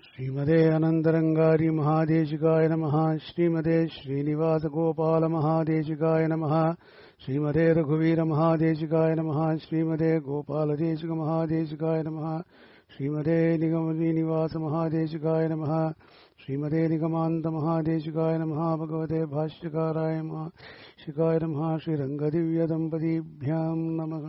श्रीमदे अनन्तरङ्गारि महादेशिकाय नमः श्रीमदे श्रीनिवासगोपालमहादेशिकाय नमः श्रीमदे रघुवीरमहादेशिकाय नमः श्रीमदे गोपालदेशिकमहादेशिकाय नमः श्रीमदे निगमनिवासमहादेशिकाय नमः श्रीमदे निगमान्तमहादेशिकाय नमः भगवते भाष्यकाराय शिकाय नमः ಶ್ರೀರಂಗದಿವ್ಯದಂಪತಿಭ್ಯಾಂ ನಮಃ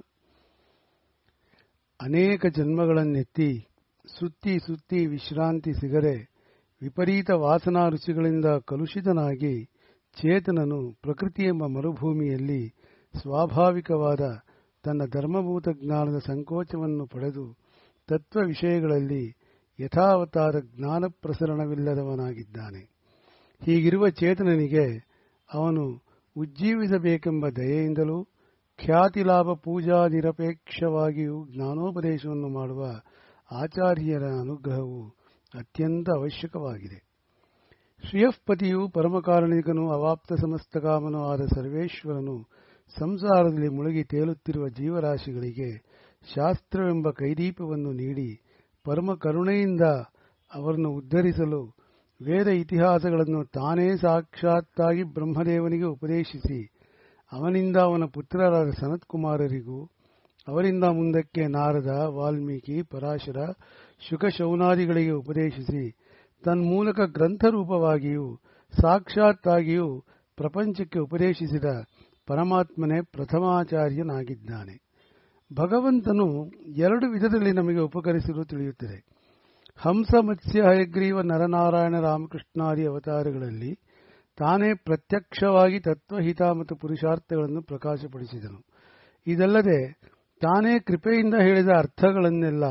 ಅನೇಕ ಜನ್ಮಗಳನ್ನೆತ್ತಿ ಸುತ್ತಿ ಸುತ್ತಿ ವಿಶ್ರಾಂತಿ ಸಿಗದೆ ವಿಪರೀತ ವಾಸನಾ ರುಚಿಗಳಿಂದ ಕಲುಷಿತನಾಗಿ ಚೇತನನು ಪ್ರಕೃತಿ ಎಂಬ ಮರುಭೂಮಿಯಲ್ಲಿ ಸ್ವಾಭಾವಿಕವಾದ ತನ್ನ ಧರ್ಮಭೂತ ಜ್ಞಾನದ ಸಂಕೋಚವನ್ನು ಪಡೆದು ತತ್ವ ವಿಷಯಗಳಲ್ಲಿ ಯಥಾವತಾರ ಜ್ಞಾನ ಪ್ರಸರಣವಿಲ್ಲದವನಾಗಿದ್ದಾನೆ ಹೀಗಿರುವ ಚೇತನನಿಗೆ ಅವನು ಉಜ್ಜೀವಿಸಬೇಕೆಂಬ ದಯೆಯಿಂದಲೂ ಖ್ಯಾತಿ ಲಾಭ ಪೂಜಾ ನಿರಪೇಕ್ಷವಾಗಿಯೂ ಜ್ಞಾನೋಪದೇಶವನ್ನು ಮಾಡುವ ಆಚಾರ್ಯರ ಅನುಗ್ರಹವು ಅತ್ಯಂತ ಅವಶ್ಯಕವಾಗಿದೆ ಶ್ರೀಯಃಪತಿಯು ಪರಮಕಾರಣಿಕನು ಅವಾಪ್ತ ಸಮಸ್ತಕಾಮನೂ ಆದ ಸರ್ವೇಶ್ವರನು ಸಂಸಾರದಲ್ಲಿ ಮುಳುಗಿ ತೇಲುತ್ತಿರುವ ಜೀವರಾಶಿಗಳಿಗೆ ಶಾಸ್ತ್ರವೆಂಬ ಕೈದೀಪವನ್ನು ನೀಡಿ ಪರಮ ಕರುಣೆಯಿಂದ ಅವರನ್ನು ಉದ್ಧರಿಸಲು ವೇದ ಇತಿಹಾಸಗಳನ್ನು ತಾನೇ ಸಾಕ್ಷಾತ್ತಾಗಿ ಬ್ರಹ್ಮದೇವನಿಗೆ ಉಪದೇಶಿಸಿ ಅವನಿಂದ ಅವನ ಪುತ್ರರಾದ ಸನತ್ಕುಮಾರರಿಗೂ ಅವರಿಂದ ಮುಂದಕ್ಕೆ ನಾರದ ವಾಲ್ಮೀಕಿ ಪರಾಶರ ಶುಕಶೌನಾದಿಗಳಿಗೆ ಉಪದೇಶಿಸಿ ತನ್ಮೂಲಕ ಗ್ರಂಥರೂಪವಾಗಿಯೂ ಸಾಕ್ಷಾತ್ತಾಗಿಯೂ ಪ್ರಪಂಚಕ್ಕೆ ಉಪದೇಶಿಸಿದ ಪರಮಾತ್ಮನೇ ಪ್ರಥಮಾಚಾರ್ಯನಾಗಿದ್ದಾನೆ ಭಗವಂತನು ಎರಡು ವಿಧದಲ್ಲಿ ನಮಗೆ ಉಪಕರಿಸಲು ತಿಳಿಯುತ್ತದೆ ಹಂಸ ಮತ್ಸ್ಯ ಹಯಗ್ರೀವ ನರನಾರಾಯಣ ರಾಮಕೃಷ್ಣಾದಿ ಅವತಾರಗಳಲ್ಲಿ ತಾನೇ ಪ್ರತ್ಯಕ್ಷವಾಗಿ ತತ್ವಹಿತ ಮತ್ತು ಪುರುಷಾರ್ಥಗಳನ್ನು ಪ್ರಕಾಶಪಡಿಸಿದನು ಇದಲ್ಲದೆ ತಾನೇ ಕೃಪೆಯಿಂದ ಹೇಳಿದ ಅರ್ಥಗಳನ್ನೆಲ್ಲ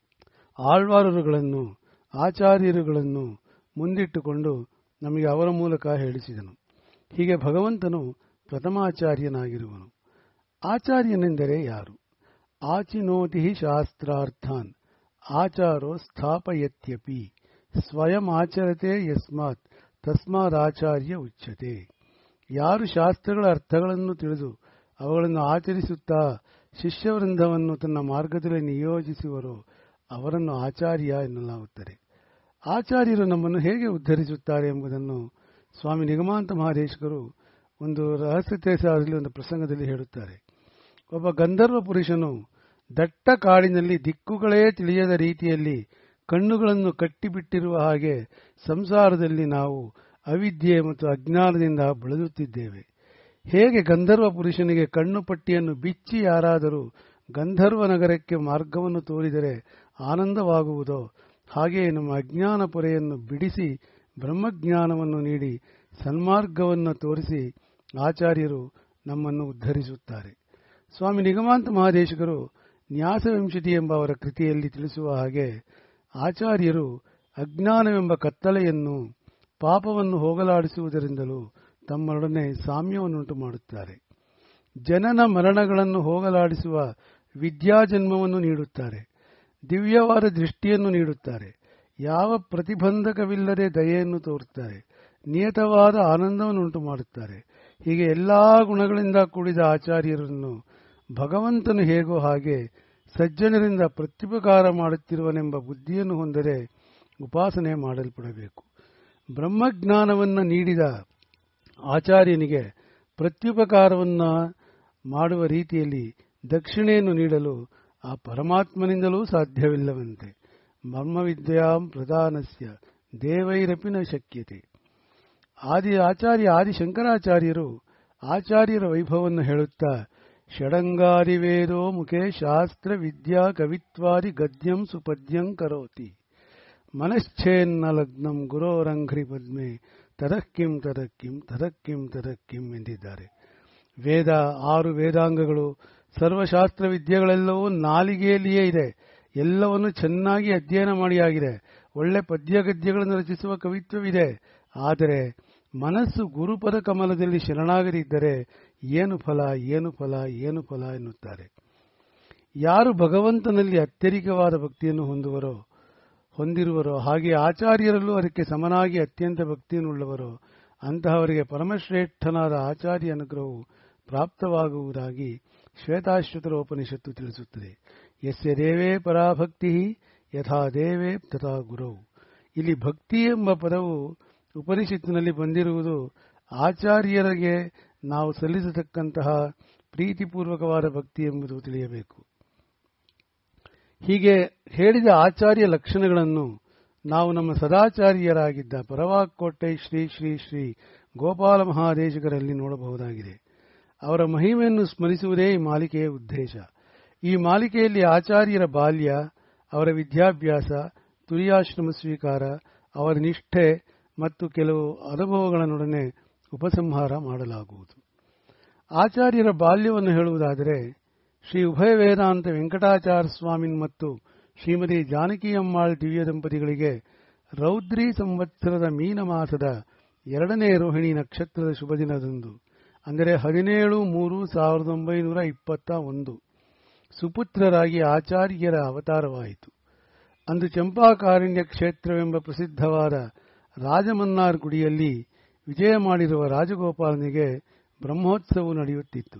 ಆಳ್ವಾರರುಗಳನ್ನು ಆಚಾರ್ಯರುಗಳನ್ನು ಮುಂದಿಟ್ಟುಕೊಂಡು ನಮಗೆ ಅವರ ಮೂಲಕ ಹೇಳಿಸಿದನು ಹೀಗೆ ಭಗವಂತನು ಪ್ರಥಮಾಚಾರ್ಯನಾಗಿರುವನು ಆಚಾರ್ಯನೆಂದರೆ ಯಾರು ಆಚಿನೋತಿ ಶಾಸ್ತ್ರಾರ್ಥಾನ್ ಆಚಾರೋ ಸ್ಥಾಪಯತ್ಯಪಿ ಸ್ವಯಂ ಆಚರತೆ ಯಸ್ಮಾತ್ ತಸ್ಮಾದಾಚಾರ್ಯ ಉಚ್ಯತೆ ಯಾರು ಶಾಸ್ತ್ರಗಳ ಅರ್ಥಗಳನ್ನು ತಿಳಿದು ಅವುಗಳನ್ನು ಆಚರಿಸುತ್ತಾ ಶಿಷ್ಯವೃಂದವನ್ನು ತನ್ನ ಮಾರ್ಗದಲ್ಲಿ ನಿಯೋಜಿಸುವರೋ ಅವರನ್ನು ಆಚಾರ್ಯ ಎನ್ನಲಾಗುತ್ತದೆ ಆಚಾರ್ಯರು ನಮ್ಮನ್ನು ಹೇಗೆ ಉದ್ಧರಿಸುತ್ತಾರೆ ಎಂಬುದನ್ನು ಸ್ವಾಮಿ ನಿಗಮಾಂತ ಮಹಾದೇಶಕರು ಒಂದು ರಹಸ್ಯತೆಸಾದಲ್ಲಿ ಒಂದು ಪ್ರಸಂಗದಲ್ಲಿ ಹೇಳುತ್ತಾರೆ ಒಬ್ಬ ಗಂಧರ್ವ ಪುರುಷನು ದಟ್ಟ ಕಾಡಿನಲ್ಲಿ ದಿಕ್ಕುಗಳೇ ತಿಳಿಯದ ರೀತಿಯಲ್ಲಿ ಕಣ್ಣುಗಳನ್ನು ಕಟ್ಟಿಬಿಟ್ಟಿರುವ ಹಾಗೆ ಸಂಸಾರದಲ್ಲಿ ನಾವು ಅವಿದ್ಯೆ ಮತ್ತು ಅಜ್ಞಾನದಿಂದ ಬಳಲುತ್ತಿದ್ದೇವೆ ಹೇಗೆ ಗಂಧರ್ವ ಪುರುಷನಿಗೆ ಕಣ್ಣು ಪಟ್ಟಿಯನ್ನು ಬಿಚ್ಚಿ ಯಾರಾದರೂ ಗಂಧರ್ವ ನಗರಕ್ಕೆ ಮಾರ್ಗವನ್ನು ತೋರಿದರೆ ಆನಂದವಾಗುವುದೋ ಹಾಗೆಯೇ ನಮ್ಮ ಅಜ್ಞಾನ ಪೊರೆಯನ್ನು ಬಿಡಿಸಿ ಬ್ರಹ್ಮಜ್ಞಾನವನ್ನು ನೀಡಿ ಸನ್ಮಾರ್ಗವನ್ನು ತೋರಿಸಿ ಆಚಾರ್ಯರು ನಮ್ಮನ್ನು ಉದ್ಧರಿಸುತ್ತಾರೆ ಸ್ವಾಮಿ ನಿಗಮಾಂತ ಮಹಾದೇಶಕರು ನ್ಯಾಸವಂಶತಿ ಎಂಬ ಅವರ ಕೃತಿಯಲ್ಲಿ ತಿಳಿಸುವ ಹಾಗೆ ಆಚಾರ್ಯರು ಅಜ್ಞಾನವೆಂಬ ಕತ್ತಲೆಯನ್ನು ಪಾಪವನ್ನು ಹೋಗಲಾಡಿಸುವುದರಿಂದಲೂ ತಮ್ಮೊಡನೆ ಸಾಮ್ಯವನ್ನುಂಟು ಮಾಡುತ್ತಾರೆ ಜನನ ಮರಣಗಳನ್ನು ಹೋಗಲಾಡಿಸುವ ವಿದ್ಯಾಜನ್ಮವನ್ನು ನೀಡುತ್ತಾರೆ ದಿವ್ಯವಾದ ದೃಷ್ಟಿಯನ್ನು ನೀಡುತ್ತಾರೆ ಯಾವ ಪ್ರತಿಬಂಧಕವಿಲ್ಲದೆ ದಯೆಯನ್ನು ತೋರುತ್ತಾರೆ ನಿಯತವಾದ ಆನಂದವನ್ನುಂಟು ಮಾಡುತ್ತಾರೆ ಹೀಗೆ ಎಲ್ಲಾ ಗುಣಗಳಿಂದ ಕೂಡಿದ ಆಚಾರ್ಯರನ್ನು ಭಗವಂತನು ಹೇಗೋ ಹಾಗೆ ಸಜ್ಜನರಿಂದ ಪ್ರತ್ಯುಪಕಾರ ಮಾಡುತ್ತಿರುವನೆಂಬ ಬುದ್ಧಿಯನ್ನು ಹೊಂದರೆ ಉಪಾಸನೆ ಮಾಡಲ್ಪಡಬೇಕು ಬ್ರಹ್ಮಜ್ಞಾನವನ್ನು ನೀಡಿದ ಆಚಾರ್ಯನಿಗೆ ಪ್ರತ್ಯುಪಕಾರವನ್ನು ಮಾಡುವ ರೀತಿಯಲ್ಲಿ ದಕ್ಷಿಣೆಯನ್ನು ನೀಡಲು ಆ ಪರಮಾತ್ಮನಿಂದಲೂ ಸಾಧ್ಯವಿಲ್ಲವಂತೆ ಬ್ರಹ್ಮವಿದ್ಯಾಂ ಪ್ರಧಾನಸ್ಯ ದೇವೈರಪಿ ನ ಶಕ್ಯತೆ ಆದಿ ಆಚಾರ್ಯ ಆದಿಶಂಕರಾಚಾರ್ಯರು ಆಚಾರ್ಯರ ವೈಭವವನ್ನು ಹೇಳುತ್ತಾ ಷಡಂಗಾದಿ ವೇದೋ ಮುಖೇ ಶಾಸ್ತ್ರ ವಿದ್ಯಾ ಕವಿತ್ವಾದಿ ಗದ್ಯಂ ಸುಪದ್ಯಂ ಕರೋತಿ ಮನಶ್ಚೇನ್ನ ಲಗ್ನಂ ಗುರೋರಂಘ್ರಿ ಪದ್ಮೆ ತದಕ್ಕಿಂ ತದಕ್ಕಿಂ ತದಕ್ಕಿಂ ತದಕ್ಕಿಂ ಎಂದಿದ್ದಾರೆ ವೇದ ಆರು ವೇದಾಂಗಗಳು ಸರ್ವಶಾಸ್ತ್ರ ವಿದ್ಯೆಗಳೆಲ್ಲವೂ ನಾಲಿಗೆಯಲ್ಲಿಯೇ ಇದೆ ಎಲ್ಲವನ್ನು ಚೆನ್ನಾಗಿ ಅಧ್ಯಯನ ಮಾಡಿಯಾಗಿದೆ ಒಳ್ಳೆ ಪದ್ಯ ಗದ್ಯಗಳನ್ನು ರಚಿಸುವ ಕವಿತ್ವವಿದೆ ಆದರೆ ಮನಸ್ಸು ಗುರುಪದ ಕಮಲದಲ್ಲಿ ಶರಣಾಗದಿದ್ದರೆ ಏನು ಫಲ ಏನು ಫಲ ಏನು ಫಲ ಎನ್ನುತ್ತಾರೆ ಯಾರು ಭಗವಂತನಲ್ಲಿ ಅತ್ಯಧಿಕವಾದ ಭಕ್ತಿಯನ್ನು ಹೊಂದುವರೋ ಹೊಂದಿರುವರೋ ಹಾಗೆ ಆಚಾರ್ಯರಲ್ಲೂ ಅದಕ್ಕೆ ಸಮನಾಗಿ ಅತ್ಯಂತ ಭಕ್ತಿಯನ್ನುಳ್ಳವರೋ ಅಂತಹವರಿಗೆ ಪರಮಶ್ರೇಷ್ಠನಾದ ಆಚಾರ್ಯ ಅನುಗ್ರಹವು ಪ್ರಾಪ್ತವಾಗುವುದಾಗಿ ಶ್ವೇತಾಶ್ವತರ ಉಪನಿಷತ್ತು ತಿಳಿಸುತ್ತದೆ ಯಸ್ಯ ದೇವೇ ಪರಾಭಕ್ತಿ ಯಥಾ ದೇವೇ ತಥಾ ಗುರವು ಇಲ್ಲಿ ಭಕ್ತಿ ಎಂಬ ಪದವು ಉಪನಿಷತ್ತಿನಲ್ಲಿ ಬಂದಿರುವುದು ಆಚಾರ್ಯರಿಗೆ ನಾವು ಸಲ್ಲಿಸತಕ್ಕಂತಹ ಪ್ರೀತಿಪೂರ್ವಕವಾದ ಭಕ್ತಿ ಎಂಬುದು ತಿಳಿಯಬೇಕು ಹೀಗೆ ಹೇಳಿದ ಆಚಾರ್ಯ ಲಕ್ಷಣಗಳನ್ನು ನಾವು ನಮ್ಮ ಸದಾಚಾರ್ಯರಾಗಿದ್ದ ಪರವಾಕೋಟೆ ಶ್ರೀ ಶ್ರೀ ಶ್ರೀ ಗೋಪಾಲ ಮಹಾದೇಶಕರಲ್ಲಿ ನೋಡಬಹುದಾಗಿದೆ ಅವರ ಮಹಿಮೆಯನ್ನು ಸ್ಮರಿಸುವುದೇ ಈ ಮಾಲಿಕೆಯ ಉದ್ದೇಶ ಈ ಮಾಲಿಕೆಯಲ್ಲಿ ಆಚಾರ್ಯರ ಬಾಲ್ಯ ಅವರ ವಿದ್ಯಾಭ್ಯಾಸ ತುರಿಯಾಶ್ರಮ ಸ್ವೀಕಾರ ಅವರ ನಿಷ್ಠೆ ಮತ್ತು ಕೆಲವು ಅನುಭವಗಳನ್ನೊಡನೆ ಉಪಸಂಹಾರ ಮಾಡಲಾಗುವುದು ಆಚಾರ್ಯರ ಬಾಲ್ಯವನ್ನು ಹೇಳುವುದಾದರೆ ಶ್ರೀ ಉಭಯ ವೇದಾಂತ ವೆಂಕಟಾಚಾರ್ಯ ಸ್ವಾಮಿನ್ ಮತ್ತು ಶ್ರೀಮತಿ ಜಾನಕಿ ಅಮ್ಮಾಳ್ ದಿವ್ಯ ದಂಪತಿಗಳಿಗೆ ರೌದ್ರಿ ಸಂವತ್ಸರದ ಮೀನ ಮಾಸದ ಎರಡನೇ ರೋಹಿಣಿ ನಕ್ಷತ್ರದ ಶುಭ ದಿನದಂದು ಅಂದರೆ ಹದಿನೇಳು ಮೂರು ಸಾವಿರದ ಒಂಬೈನೂರ ಇಪ್ಪತ್ತ ಒಂದು ಸುಪುತ್ರರಾಗಿ ಆಚಾರ್ಯರ ಅವತಾರವಾಯಿತು ಅಂದು ಚಂಪಾಕಾರಣ್ಯ ಕ್ಷೇತ್ರವೆಂಬ ಪ್ರಸಿದ್ಧವಾದ ರಾಜಮನ್ನಾರ್ ಗುಡಿಯಲ್ಲಿ ವಿಜಯ ಮಾಡಿರುವ ರಾಜಗೋಪಾಲನಿಗೆ ಬ್ರಹ್ಮೋತ್ಸವ ನಡೆಯುತ್ತಿತ್ತು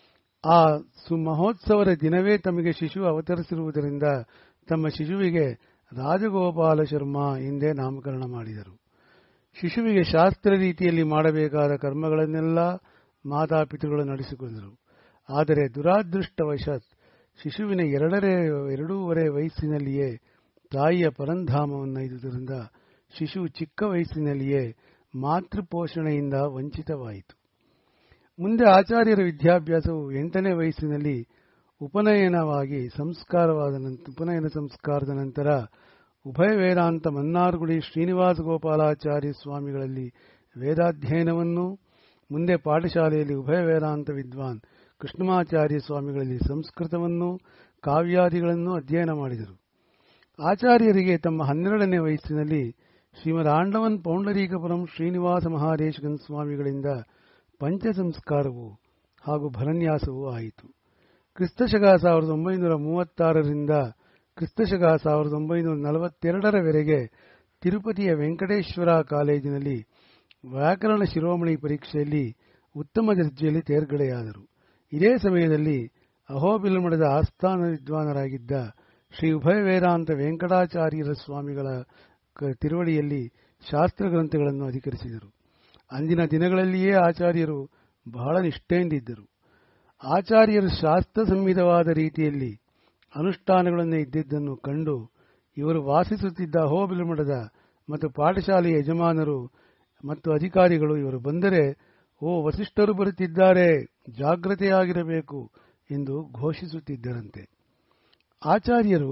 ಆ ಸುಮಹೋತ್ಸವದ ದಿನವೇ ತಮಗೆ ಶಿಶು ಅವತರಿಸಿರುವುದರಿಂದ ತಮ್ಮ ಶಿಶುವಿಗೆ ರಾಜಗೋಪಾಲ ಶರ್ಮಾ ಎಂದೇ ನಾಮಕರಣ ಮಾಡಿದರು ಶಿಶುವಿಗೆ ಶಾಸ್ತ್ರ ರೀತಿಯಲ್ಲಿ ಮಾಡಬೇಕಾದ ಕರ್ಮಗಳನ್ನೆಲ್ಲ ಮಾತಾಪಿತೃಗಳು ನಡೆಸಿಕೊಂಡರು ಆದರೆ ದುರಾದೃಷ್ಟವಶಾತ್ ಶಿಶುವಿನ ಎರಡನೇ ಎರಡೂವರೆ ವಯಸ್ಸಿನಲ್ಲಿಯೇ ತಾಯಿಯ ಪರಂಧಾಮವನ್ನೈದುದರಿಂದ ಶಿಶು ಚಿಕ್ಕ ವಯಸ್ಸಿನಲ್ಲಿಯೇ ಮಾತೃಪೋಷಣೆಯಿಂದ ವಂಚಿತವಾಯಿತು ಮುಂದೆ ಆಚಾರ್ಯರ ವಿದ್ಯಾಭ್ಯಾಸವು ಎಂಟನೇ ವಯಸ್ಸಿನಲ್ಲಿ ಉಪನಯನವಾಗಿ ಸಂಸ್ಕಾರವಾದ ನಂತರ ಉಪನಯನ ಸಂಸ್ಕಾರದ ನಂತರ ಉಭಯ ವೇದಾಂತ ಮನ್ನಾರ್ಗುಡಿ ಶ್ರೀನಿವಾಸ ಗೋಪಾಲಾಚಾರ್ಯ ಸ್ವಾಮಿಗಳಲ್ಲಿ ವೇದಾಧ್ಯಯನವನ್ನು ಮುಂದೆ ಪಾಠಶಾಲೆಯಲ್ಲಿ ಉಭಯ ವೇದಾಂತ ವಿದ್ವಾನ್ ಕೃಷ್ಣಮಾಚಾರ್ಯ ಸ್ವಾಮಿಗಳಲ್ಲಿ ಸಂಸ್ಕೃತವನ್ನು ಕಾವ್ಯಾದಿಗಳನ್ನು ಅಧ್ಯಯನ ಮಾಡಿದರು ಆಚಾರ್ಯರಿಗೆ ತಮ್ಮ ಹನ್ನೆರಡನೇ ವಯಸ್ಸಿನಲ್ಲಿ ಶ್ರೀಮದ್ ಆಂಡವನ್ ಪೌಂಡರೀಕಪುರಂ ಶ್ರೀನಿವಾಸ ಮಹಾದೇಶಕನ್ ಸ್ವಾಮಿಗಳಿಂದ ಪಂಚ ಸಂಸ್ಕಾರವು ಹಾಗೂ ಭರನ್ಯಾಸವೂ ಆಯಿತು ಕ್ರಿಸ್ತಶಕ ಸಾವಿರದ ಒಂಬೈನೂರ ಮೂವತ್ತಾರರಿಂದ ಕ್ರಿಸ್ತಶಕ ಸಾವಿರದ ಒಂಬೈನೂರ ನಲವತ್ತೆರಡರವರೆಗೆ ತಿರುಪತಿಯ ವೆಂಕಟೇಶ್ವರ ಕಾಲೇಜಿನಲ್ಲಿ ವ್ಯಾಕರಣ ಶಿರೋಮಣಿ ಪರೀಕ್ಷೆಯಲ್ಲಿ ಉತ್ತಮ ದರ್ಜೆಯಲ್ಲಿ ತೇರ್ಗಡೆಯಾದರು ಇದೇ ಸಮಯದಲ್ಲಿ ಅಹೋಬಿಲಮಠದ ಆಸ್ಥಾನ ವಿದ್ವಾನರಾಗಿದ್ದ ಶ್ರೀ ಉಭಯ ವೇದಾಂತ ವೆಂಕಟಾಚಾರ್ಯರ ಸ್ವಾಮಿಗಳ ತಿರುವಳಿಯಲ್ಲಿ ಶಾಸ್ತ್ರ ಗ್ರಂಥಗಳನ್ನು ಅಧಿಕರಿಸಿದರು ಅಂದಿನ ದಿನಗಳಲ್ಲಿಯೇ ಆಚಾರ್ಯರು ಬಹಳ ನಿಷ್ಠೆಯಿಂದಿದ್ದರು ಆಚಾರ್ಯರು ಶಾಸ್ತ್ರ ಸಂಹಿತವಾದ ರೀತಿಯಲ್ಲಿ ಅನುಷ್ಠಾನಗಳನ್ನು ಇದ್ದಿದ್ದನ್ನು ಕಂಡು ಇವರು ವಾಸಿಸುತ್ತಿದ್ದ ಅಹೋಬಿಲಮಠದ ಮತ್ತು ಪಾಠಶಾಲೆಯ ಯಜಮಾನರು ಮತ್ತು ಅಧಿಕಾರಿಗಳು ಇವರು ಬಂದರೆ ಓ ವಸಿಷ್ಠರು ಬರುತ್ತಿದ್ದಾರೆ ಜಾಗ್ರತೆಯಾಗಿರಬೇಕು ಎಂದು ಘೋಷಿಸುತ್ತಿದ್ದರಂತೆ ಆಚಾರ್ಯರು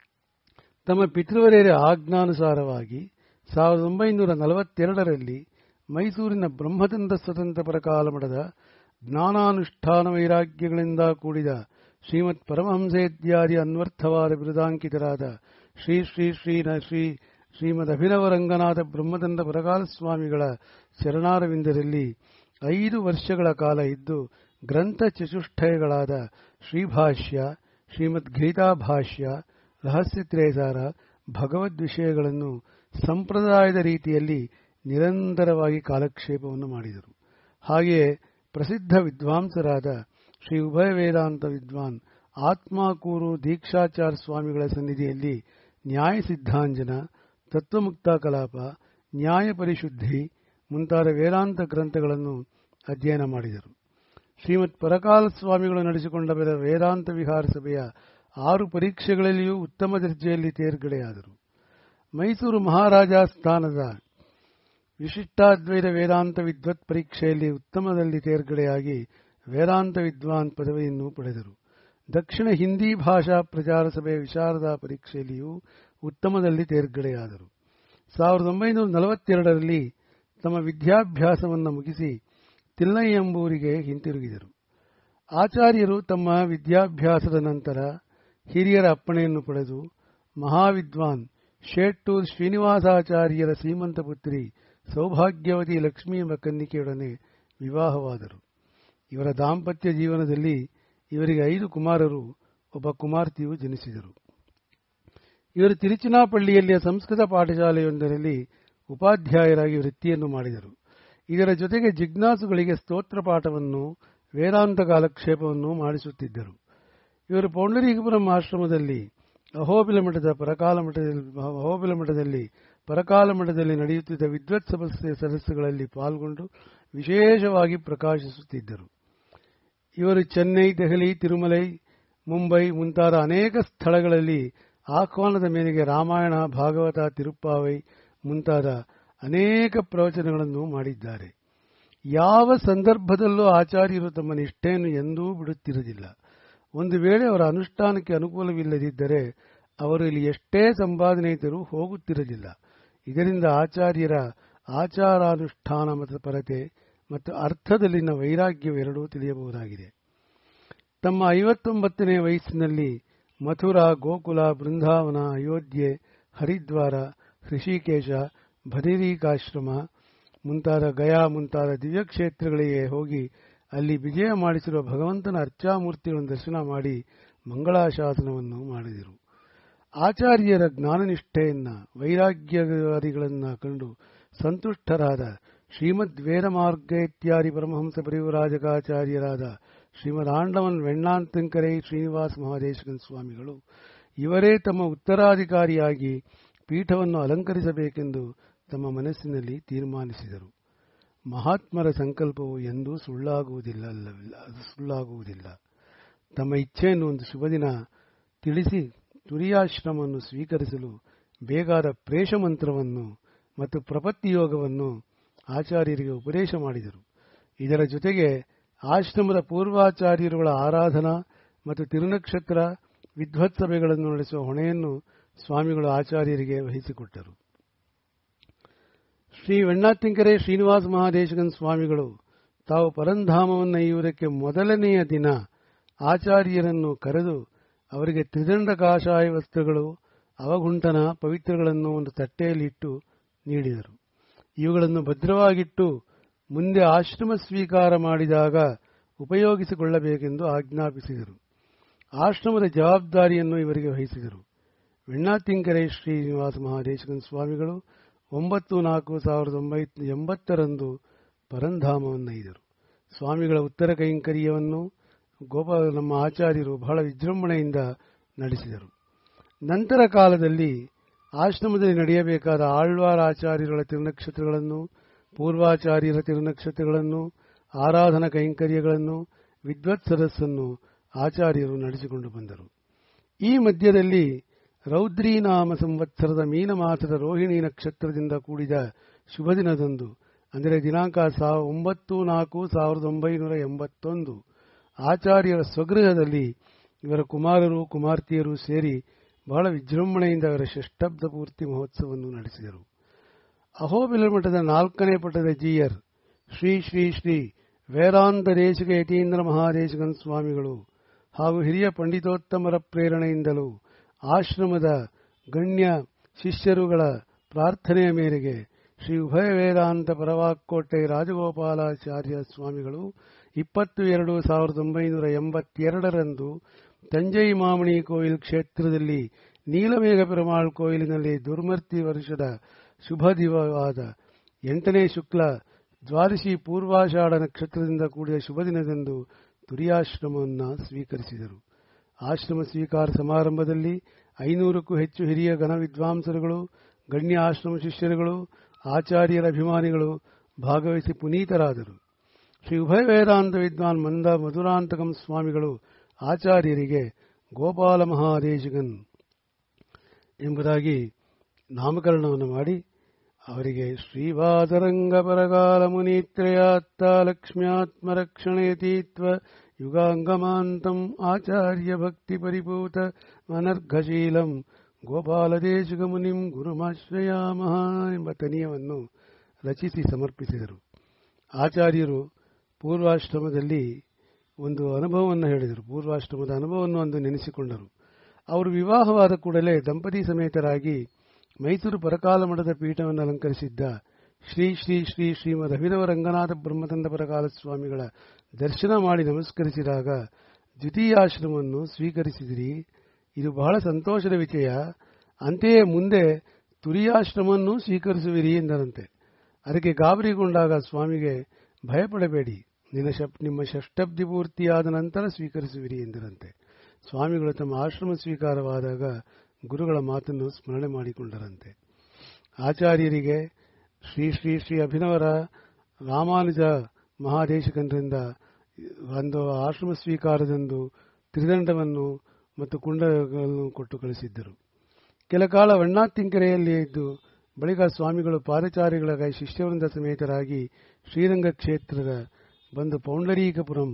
ತಮ್ಮ ಪಿತೃವರ್ಯರ ಆಜ್ಞಾನುಸಾರವಾಗಿ ಸಾವಿರದ ಒಂಬೈನೂರ ನಲವತ್ತೆರಡರಲ್ಲಿ ಮೈಸೂರಿನ ಬ್ರಹ್ಮತಂತ್ರ ಸ್ವತಂತ್ರ ಪರಕಾಲ ಮಠದ ಜ್ಞಾನಾನುಷ್ಠಾನ ವೈರಾಗ್ಯಗಳಿಂದ ಕೂಡಿದ ಶ್ರೀಮತ್ ಪರಮಹಂಸೇತ್ಯಾದಿ ಅನ್ವರ್ಥವಾದ ಬಿರುದಾಂಕಿತರಾದ ಶ್ರೀ ಶ್ರೀ ಶ್ರೀ ಶ್ರೀ ಶ್ರೀಮದ್ ಅಭಿನವ ರಂಗನಾಥ ಬ್ರಹ್ಮತಂತ್ರ ಪರಕಾಲ ಸ್ವಾಮಿಗಳ ಶರಣಾರವಿಂದರಲ್ಲಿ ಐದು ವರ್ಷಗಳ ಕಾಲ ಇದ್ದು ಗ್ರಂಥ ಚತುಷ್ಟಯಗಳಾದ ಶ್ರೀಭಾಷ್ಯ ಶ್ರೀಮದ್ ಗೀತಾಭಾಷ್ಯ ರಹಸ್ಯತ್ರಯಸಾರ ಭಗವದ್ ವಿಷಯಗಳನ್ನು ಸಂಪ್ರದಾಯದ ರೀತಿಯಲ್ಲಿ ನಿರಂತರವಾಗಿ ಕಾಲಕ್ಷೇಪವನ್ನು ಮಾಡಿದರು ಹಾಗೆಯೇ ಪ್ರಸಿದ್ಧ ವಿದ್ವಾಂಸರಾದ ಶ್ರೀ ಉಭಯ ವೇದಾಂತ ವಿದ್ವಾನ್ ಆತ್ಮಾಕೂರು ದೀಕ್ಷಾಚಾರ ಸ್ವಾಮಿಗಳ ಸನ್ನಿಧಿಯಲ್ಲಿ ನ್ಯಾಯ ಸಿದ್ಧಾಂಜನ ತತ್ವಮುಕ್ತ ಕಲಾಪ ನ್ಯಾಯ ಪರಿಶುದ್ಧಿ ಮುಂತಾದ ವೇದಾಂತ ಗ್ರಂಥಗಳನ್ನು ಅಧ್ಯಯನ ಮಾಡಿದರು ಶ್ರೀಮತ್ ಪರಕಾಲ ಸ್ವಾಮಿಗಳು ನಡೆಸಿಕೊಂಡ ವೇದಾಂತ ವಿಹಾರ ಸಭೆಯ ಆರು ಪರೀಕ್ಷೆಗಳಲ್ಲಿಯೂ ಉತ್ತಮ ದರ್ಜೆಯಲ್ಲಿ ತೇರ್ಗಡೆಯಾದರು ಮೈಸೂರು ಮಹಾರಾಜ ಸ್ಥಾನದ ವಿಶಿಷ್ಟಾದ್ವೈತ ವೇದಾಂತ ವಿದ್ವತ್ ಪರೀಕ್ಷೆಯಲ್ಲಿ ಉತ್ತಮದಲ್ಲಿ ತೇರ್ಗಡೆಯಾಗಿ ವೇದಾಂತ ವಿದ್ವಾನ್ ಪದವಿಯನ್ನು ಪಡೆದರು ದಕ್ಷಿಣ ಹಿಂದಿ ಭಾಷಾ ಪ್ರಚಾರ ಸಭೆಯ ವಿಶಾರದ ಪರೀಕ್ಷೆಯಲ್ಲಿಯೂ ಉತ್ತಮದಲ್ಲಿ ತೇರ್ಗಡೆಯಾದರು ಸಾವಿರದ ಒಂಬೈನೂರ ನಲವತ್ತೆರಡರಲ್ಲಿ ತಮ್ಮ ವಿದ್ಯಾಭ್ಯಾಸವನ್ನು ಮುಗಿಸಿ ತಿಲ್ಲೈ ಎಂಬೂರಿಗೆ ಹಿಂತಿರುಗಿದರು ಆಚಾರ್ಯರು ತಮ್ಮ ವಿದ್ಯಾಭ್ಯಾಸದ ನಂತರ ಹಿರಿಯರ ಅಪ್ಪಣೆಯನ್ನು ಪಡೆದು ಮಹಾವಿದ್ವಾನ್ ಶೇಟ್ಟೂರ್ ಶ್ರೀನಿವಾಸಾಚಾರ್ಯರ ಸೀಮಂತ ಪುತ್ರಿ ಸೌಭಾಗ್ಯವತಿ ಲಕ್ಷ್ಮೀ ಎಂಬ ಕನ್ನಿಕೆಯೊಡನೆ ವಿವಾಹವಾದರು ಇವರ ದಾಂಪತ್ಯ ಜೀವನದಲ್ಲಿ ಇವರಿಗೆ ಐದು ಕುಮಾರರು ಒಬ್ಬ ಕುಮಾರ್ತಿಯು ಜನಿಸಿದರು ಇವರು ತಿರುಚಿನಾಪಳ್ಳಿಯಲ್ಲಿಯ ಸಂಸ್ಕೃತ ಪಾಠಶಾಲೆಯೊಂದರಲ್ಲಿ ಉಪಾಧ್ಯಾಯರಾಗಿ ವೃತ್ತಿಯನ್ನು ಮಾಡಿದರು ಇದರ ಜೊತೆಗೆ ಜಿಜ್ಞಾಸುಗಳಿಗೆ ಸ್ತೋತ್ರ ಪಾಠವನ್ನು ವೇದಾಂತ ಕಾಲಕ್ಷೇಪವನ್ನು ಮಾಡಿಸುತ್ತಿದ್ದರು ಇವರು ಪೌಂಡರೀಕಪುರಂ ಆಶ್ರಮದಲ್ಲಿ ಅಹೋಬಿಲ ಮಠದ ಪರಕಾಲ ಮಠದಲ್ಲಿ ಅಹೋಬಿಲ ಮಠದಲ್ಲಿ ಪರಕಾಲ ಮಠದಲ್ಲಿ ನಡೆಯುತ್ತಿದ್ದ ವಿದ್ವತ್ ಸಭೆ ಸದಸ್ಯಗಳಲ್ಲಿ ಪಾಲ್ಗೊಂಡು ವಿಶೇಷವಾಗಿ ಪ್ರಕಾಶಿಸುತ್ತಿದ್ದರು ಇವರು ಚೆನ್ನೈ ದೆಹಲಿ ತಿರುಮಲೈ ಮುಂಬೈ ಮುಂತಾದ ಅನೇಕ ಸ್ಥಳಗಳಲ್ಲಿ ಆಹ್ವಾನದ ಮೇರೆಗೆ ರಾಮಾಯಣ ಭಾಗವತ ತಿರುಪ್ಪಾವೈ ಮುಂತಾದ ಅನೇಕ ಪ್ರವಚನಗಳನ್ನು ಮಾಡಿದ್ದಾರೆ ಯಾವ ಸಂದರ್ಭದಲ್ಲೂ ಆಚಾರ್ಯರು ತಮ್ಮ ನಿಷ್ಠೆಯನ್ನು ಎಂದೂ ಬಿಡುತ್ತಿರಲಿಲ್ಲ ಒಂದು ವೇಳೆ ಅವರ ಅನುಷ್ಠಾನಕ್ಕೆ ಅನುಕೂಲವಿಲ್ಲದಿದ್ದರೆ ಅವರು ಇಲ್ಲಿ ಎಷ್ಟೇ ಸಂಪಾದನೆ ಇದ್ದರೂ ಹೋಗುತ್ತಿರಲಿಲ್ಲ ಇದರಿಂದ ಆಚಾರ್ಯರ ಆಚಾರಾನುಷ್ಠಾನ ಮತ್ತು ಪರತೆ ಮತ್ತು ಅರ್ಥದಲ್ಲಿನ ವೈರಾಗ್ಯವೆರಡೂ ತಿಳಿಯಬಹುದಾಗಿದೆ ತಮ್ಮ ಐವತ್ತೊಂಬತ್ತನೇ ವಯಸ್ಸಿನಲ್ಲಿ ಮಥುರಾ ಗೋಕುಲ ಬೃಂದಾವನ ಅಯೋಧ್ಯೆ ಹರಿದ್ವಾರ ಹೃಷಿಕೇಶ ಬದರಿಕಾಶ್ರಮ ಮುಂತಾದ ಗಯಾ ಮುಂತಾದ ದಿವ್ಯಕ್ಷೇತ್ರಗಳಿಗೆ ಹೋಗಿ ಅಲ್ಲಿ ವಿಜಯ ಮಾಡಿಸಿರುವ ಭಗವಂತನ ಅರ್ಚಾಮೂರ್ತಿಗಳನ್ನು ದರ್ಶನ ಮಾಡಿ ಮಂಗಳಾಶಾಸನವನ್ನು ಮಾಡಿದರು ಆಚಾರ್ಯರ ಜ್ಞಾನನಿಷ್ಠೆಯನ್ನ ವೈರಾಗ್ಯವಾದಿಗಳನ್ನ ಕಂಡು ಸಂತುಷ್ಟರಾದ ಶ್ರೀಮದ್ ವೇದ ಮಾರ್ಗ ಇತ್ಯಾದಿ ಪರಮಹಂಸ ಪರಿವರಾಜಕಾಚಾರ್ಯರಾದ ಶ್ರೀಮದ್ ಆಂಡವನ್ ವೆಣ್ಣಾಂತಂಕರೈ ಶ್ರೀನಿವಾಸ ಮಹಾದೇಶಕನ್ ಸ್ವಾಮಿಗಳು ಇವರೇ ತಮ್ಮ ಉತ್ತರಾಧಿಕಾರಿಯಾಗಿ ಪೀಠವನ್ನು ಅಲಂಕರಿಸಬೇಕೆಂದು ತಮ್ಮ ಮನಸ್ಸಿನಲ್ಲಿ ತೀರ್ಮಾನಿಸಿದರು ಮಹಾತ್ಮರ ಸಂಕಲ್ಪವು ಎಂದೂ ಸುಳ್ಳಾಗುವುದಿಲ್ಲ ಅಲ್ಲವಿಲ್ಲ ಅದು ಸುಳ್ಳಾಗುವುದಿಲ್ಲ ತಮ್ಮ ಇಚ್ಛೆಯನ್ನು ಒಂದು ಶುಭ ದಿನ ತಿಳಿಸಿ ತುರಿಯಾಶ್ರಮವನ್ನು ಸ್ವೀಕರಿಸಲು ಬೇಕಾದ ಪ್ರೇಷ ಮಂತ್ರವನ್ನು ಮತ್ತು ಪ್ರಪತ್ತಿ ಯೋಗವನ್ನು ಆಚಾರ್ಯರಿಗೆ ಉಪದೇಶ ಮಾಡಿದರು ಇದರ ಜೊತೆಗೆ ಆಶ್ರಮದ ಪೂರ್ವಾಚಾರ್ಯರುಗಳ ಆರಾಧನಾ ಮತ್ತು ತಿರುನಕ್ಷತ್ರ ವಿದ್ವತ್ಸಭೆಗಳನ್ನು ನಡೆಸುವ ಹೊಣೆಯನ್ನು ಸ್ವಾಮಿಗಳು ಆಚಾರ್ಯರಿಗೆ ವಹಿಸಿಕೊಟ್ಟರು ಶ್ರೀ ವೆಣ್ಣಾತಿಂಕರೆ ಶ್ರೀನಿವಾಸ ಮಹಾದೇಶಕನ್ ಸ್ವಾಮಿಗಳು ತಾವು ಪರಂಧಾಮವನ್ನೊಯ್ಯುವುದಕ್ಕೆ ಮೊದಲನೆಯ ದಿನ ಆಚಾರ್ಯರನ್ನು ಕರೆದು ಅವರಿಗೆ ತ್ರಿದಂಡ ಕಾಷಾಯ ವಸ್ತ್ರಗಳು ಅವಗುಂಠನ ಪವಿತ್ರಗಳನ್ನು ಒಂದು ತಟ್ಟೆಯಲ್ಲಿಟ್ಟು ನೀಡಿದರು ಇವುಗಳನ್ನು ಭದ್ರವಾಗಿಟ್ಟು ಮುಂದೆ ಆಶ್ರಮ ಸ್ವೀಕಾರ ಮಾಡಿದಾಗ ಉಪಯೋಗಿಸಿಕೊಳ್ಳಬೇಕೆಂದು ಆಜ್ಞಾಪಿಸಿದರು ಆಶ್ರಮದ ಜವಾಬ್ದಾರಿಯನ್ನು ಇವರಿಗೆ ವಹಿಸಿದರು ವೆಣ್ಣಾತಿಂಕರೆ ಶ್ರೀನಿವಾಸ ಮಹಾದೇಶಕನ್ ಸ್ವಾಮಿಗಳು ಒಂಬತ್ತು ನಾಲ್ಕು ಸಾವಿರದ ಒಂಬೈನೂರ ಎಂಬತ್ತರಂದು ಪರಂಧಾಮವನ್ನೈದರು ಸ್ವಾಮಿಗಳ ಉತ್ತರ ಕೈಂಕರ್ಯವನ್ನು ಗೋಪಾಲ ನಮ್ಮ ಆಚಾರ್ಯರು ಬಹಳ ವಿಜೃಂಭಣೆಯಿಂದ ನಡೆಸಿದರು ನಂತರ ಕಾಲದಲ್ಲಿ ಆಶ್ರಮದಲ್ಲಿ ನಡೆಯಬೇಕಾದ ಆಳ್ವಾರ ಆಚಾರ್ಯರುಗಳ ತಿರುನಕ್ಷತ್ರಗಳನ್ನು ಪೂರ್ವಾಚಾರ್ಯರ ತಿರುನಕ್ಷತ್ರಗಳನ್ನು ಆರಾಧನಾ ಕೈಂಕರ್ಯಗಳನ್ನು ವಿದ್ವತ್ ಸದಸ್ಸನ್ನು ಆಚಾರ್ಯರು ನಡೆಸಿಕೊಂಡು ಬಂದರು ಈ ಮಧ್ಯದಲ್ಲಿ ರೌದ್ರೀನಾಮ ಸಂವತ್ಸರದ ಮೀನಮಾಸದ ರೋಹಿಣಿ ನಕ್ಷತ್ರದಿಂದ ಕೂಡಿದ ಶುಭ ದಿನದಂದು ಅಂದರೆ ದಿನಾಂಕ ಒಂಬತ್ತು ನಾಲ್ಕು ಸಾವಿರದ ಒಂಬೈನೂರ ಎಂಬತ್ತೊಂದು ಆಚಾರ್ಯರ ಸ್ವಗೃಹದಲ್ಲಿ ಇವರ ಕುಮಾರರು ಕುಮಾರ್ತಿಯರು ಸೇರಿ ಬಹಳ ವಿಜೃಂಭಣೆಯಿಂದ ಅವರ ಷಷ್ಠಬ್ದ ಪೂರ್ತಿ ಮಹೋತ್ಸವವನ್ನು ನಡೆಸಿದರು ಅಹೋಬಿಲ ಮಠದ ನಾಲ್ಕನೇ ಪಟ್ಟದ ಜೀಯರ್ ಶ್ರೀ ಶ್ರೀ ಶ್ರೀ ವೇದಾಂತ ದೇಶಿಕ ಯತೀಂದ್ರ ಮಹಾದೇಶಕನ್ ಸ್ವಾಮಿಗಳು ಹಾಗೂ ಹಿರಿಯ ಪಂಡಿತೋತ್ತಮರ ಪ್ರೇರಣೆಯಿಂದಲೂ ಆಶ್ರಮದ ಗಣ್ಯ ಶಿಷ್ಯರುಗಳ ಪ್ರಾರ್ಥನೆಯ ಮೇರೆಗೆ ಶ್ರೀ ಉಭಯ ವೇದಾಂತ ಪರವಾಕ್ಕೋಟೆ ರಾಜಗೋಪಾಲಾಚಾರ್ಯ ಸ್ವಾಮಿಗಳು ಇಪ್ಪತ್ತು ಎರಡು ಸಾವಿರದ ಒಂಬೈನೂರ ಎಂಬತ್ತೆರಡರಂದು ತಂಜೈ ಮಾಮಣಿ ಕೋಯಿಲ್ ಕ್ಷೇತ್ರದಲ್ಲಿ ನೀಲಮೇಘ ಪೆರುಮಾಳ್ ಕೋಯಿಲಿನಲ್ಲಿ ದುರ್ಮರ್ತಿ ವರ್ಷದ ಶುಭ ದಿವವಾದ ಎಂಟನೇ ಶುಕ್ಲ ದ್ವಾದಶಿ ಪೂರ್ವಾಷಾಢ ನಕ್ಷತ್ರದಿಂದ ಕೂಡಿದ ಶುಭ ದಿನದಂದು ತುರಿಯಾಶ್ರಮವನ್ನು ಸ್ವೀಕರಿಸಿದರು ಆಶ್ರಮ ಸ್ವೀಕಾರ ಸಮಾರಂಭದಲ್ಲಿ ಐನೂರಕ್ಕೂ ಹೆಚ್ಚು ಹಿರಿಯ ಘನ ವಿದ್ವಾಂಸರುಗಳು ಗಣ್ಯ ಆಶ್ರಮ ಶಿಷ್ಯರುಗಳು ಆಚಾರ್ಯರ ಅಭಿಮಾನಿಗಳು ಭಾಗವಹಿಸಿ ಪುನೀತರಾದರು ಶ್ರೀ ಉಭಯ ವೇದಾಂತ ವಿದ್ವಾನ್ ಮಂದ ಮಧುರಾಂತಕಂ ಸ್ವಾಮಿಗಳು ಆಚಾರ್ಯರಿಗೆ ಗೋಪಾಲ ಮಹಾದೇಶಿಗನ್ ಎಂಬುದಾಗಿ ನಾಮಕರಣವನ್ನು ಮಾಡಿ ಅವರಿಗೆ ಶ್ರೀವಾದರಂಗ ಪರಗಾಲ ಮುನಿತ್ರಯಾತ್ತ ಲಕ್ಷ್ಮ್ಯಾತ್ಮರಕ್ಷಣೇತೀತ್ವ ಯುಗಾಂಗಮಾಂತಂ ಆಚಾರ್ಯ ಭಕ್ತಿ ಪರಿಪೂತ ಅನರ್ಘಶೀಲಂ ಗೋಪಾಲದೇಶಿಕ ಮುನಿಂ ಗುರುಮಾಶ್ರಯಾಮಹ ಎಂಬ ತನಿಯವನ್ನು ರಚಿಸಿ ಸಮರ್ಪಿಸಿದರು ಆಚಾರ್ಯರು ಪೂರ್ವಾಶ್ರಮದಲ್ಲಿ ಒಂದು ಅನುಭವವನ್ನು ಹೇಳಿದರು ಪೂರ್ವಾಶ್ರಮದ ಅನುಭವವನ್ನು ಒಂದು ನೆನೆಸಿಕೊಂಡರು ಅವರು ವಿವಾಹವಾದ ಕೂಡಲೇ ದಂಪತಿ ಸಮೇತರಾಗಿ ಮೈಸೂರು ಪರಕಾಲ ಮಠದ ಪೀಠವನ್ನು ಅಲಂಕರಿಸಿದ್ದ ಶ್ರೀ ಶ್ರೀ ಶ್ರೀ ಶ್ರೀಮದ್ ಅಭಿನವ ರಂಗನಾಥ ಬ್ರಹ್ಮತಂದ ಪರಕಾಲ ಸ್ವಾಮಿಗಳ ದರ್ಶನ ಮಾಡಿ ನಮಸ್ಕರಿಸಿದಾಗ ದ್ವಿತೀಯಾಶ್ರಮವನ್ನು ಸ್ವೀಕರಿಸಿದಿರಿ ಇದು ಬಹಳ ಸಂತೋಷದ ವಿಷಯ ಅಂತೆಯೇ ಮುಂದೆ ತುರಿಯಾಶ್ರಮವನ್ನು ಸ್ವೀಕರಿಸುವಿರಿ ಎಂದರಂತೆ ಅದಕ್ಕೆ ಗಾಬರಿಗೊಂಡಾಗ ಸ್ವಾಮಿಗೆ ಭಯಪಡಬೇಡಿ ನಿನ್ನ ನಿಮ್ಮ ಷಷ್ಠಬ್ದಿ ಪೂರ್ತಿಯಾದ ನಂತರ ಸ್ವೀಕರಿಸುವಿರಿ ಎಂದರಂತೆ ಸ್ವಾಮಿಗಳು ತಮ್ಮ ಆಶ್ರಮ ಸ್ವೀಕಾರವಾದಾಗ ಗುರುಗಳ ಮಾತನ್ನು ಸ್ಮರಣೆ ಮಾಡಿಕೊಂಡರಂತೆ ಆಚಾರ್ಯರಿಗೆ ಶ್ರೀ ಶ್ರೀ ಶ್ರೀ ಅಭಿನವರ ರಾಮಾನುಜ ಮಹಾದೇಶಕನರಿಂದ ಒಂದು ಆಶ್ರಮ ಸ್ವೀಕಾರದಂದು ತ್ರಿದಂಡವನ್ನು ಮತ್ತು ಕುಂಡಗಳನ್ನು ಕೊಟ್ಟು ಕಳಿಸಿದ್ದರು ಕೆಲ ಕಾಲ ವಣ್ಣಾತಿಂಕೆರೆಯಲ್ಲಿ ಇದ್ದು ಬಳಿಕ ಸ್ವಾಮಿಗಳು ಪಾದಚಾರಿಗಳ ಶಿಷ್ಯವೃಂದ ಸಮೇತರಾಗಿ ಶ್ರೀರಂಗ ಕ್ಷೇತ್ರದ ಬಂದು ಪೌಂಡರೀಕಪುರಂ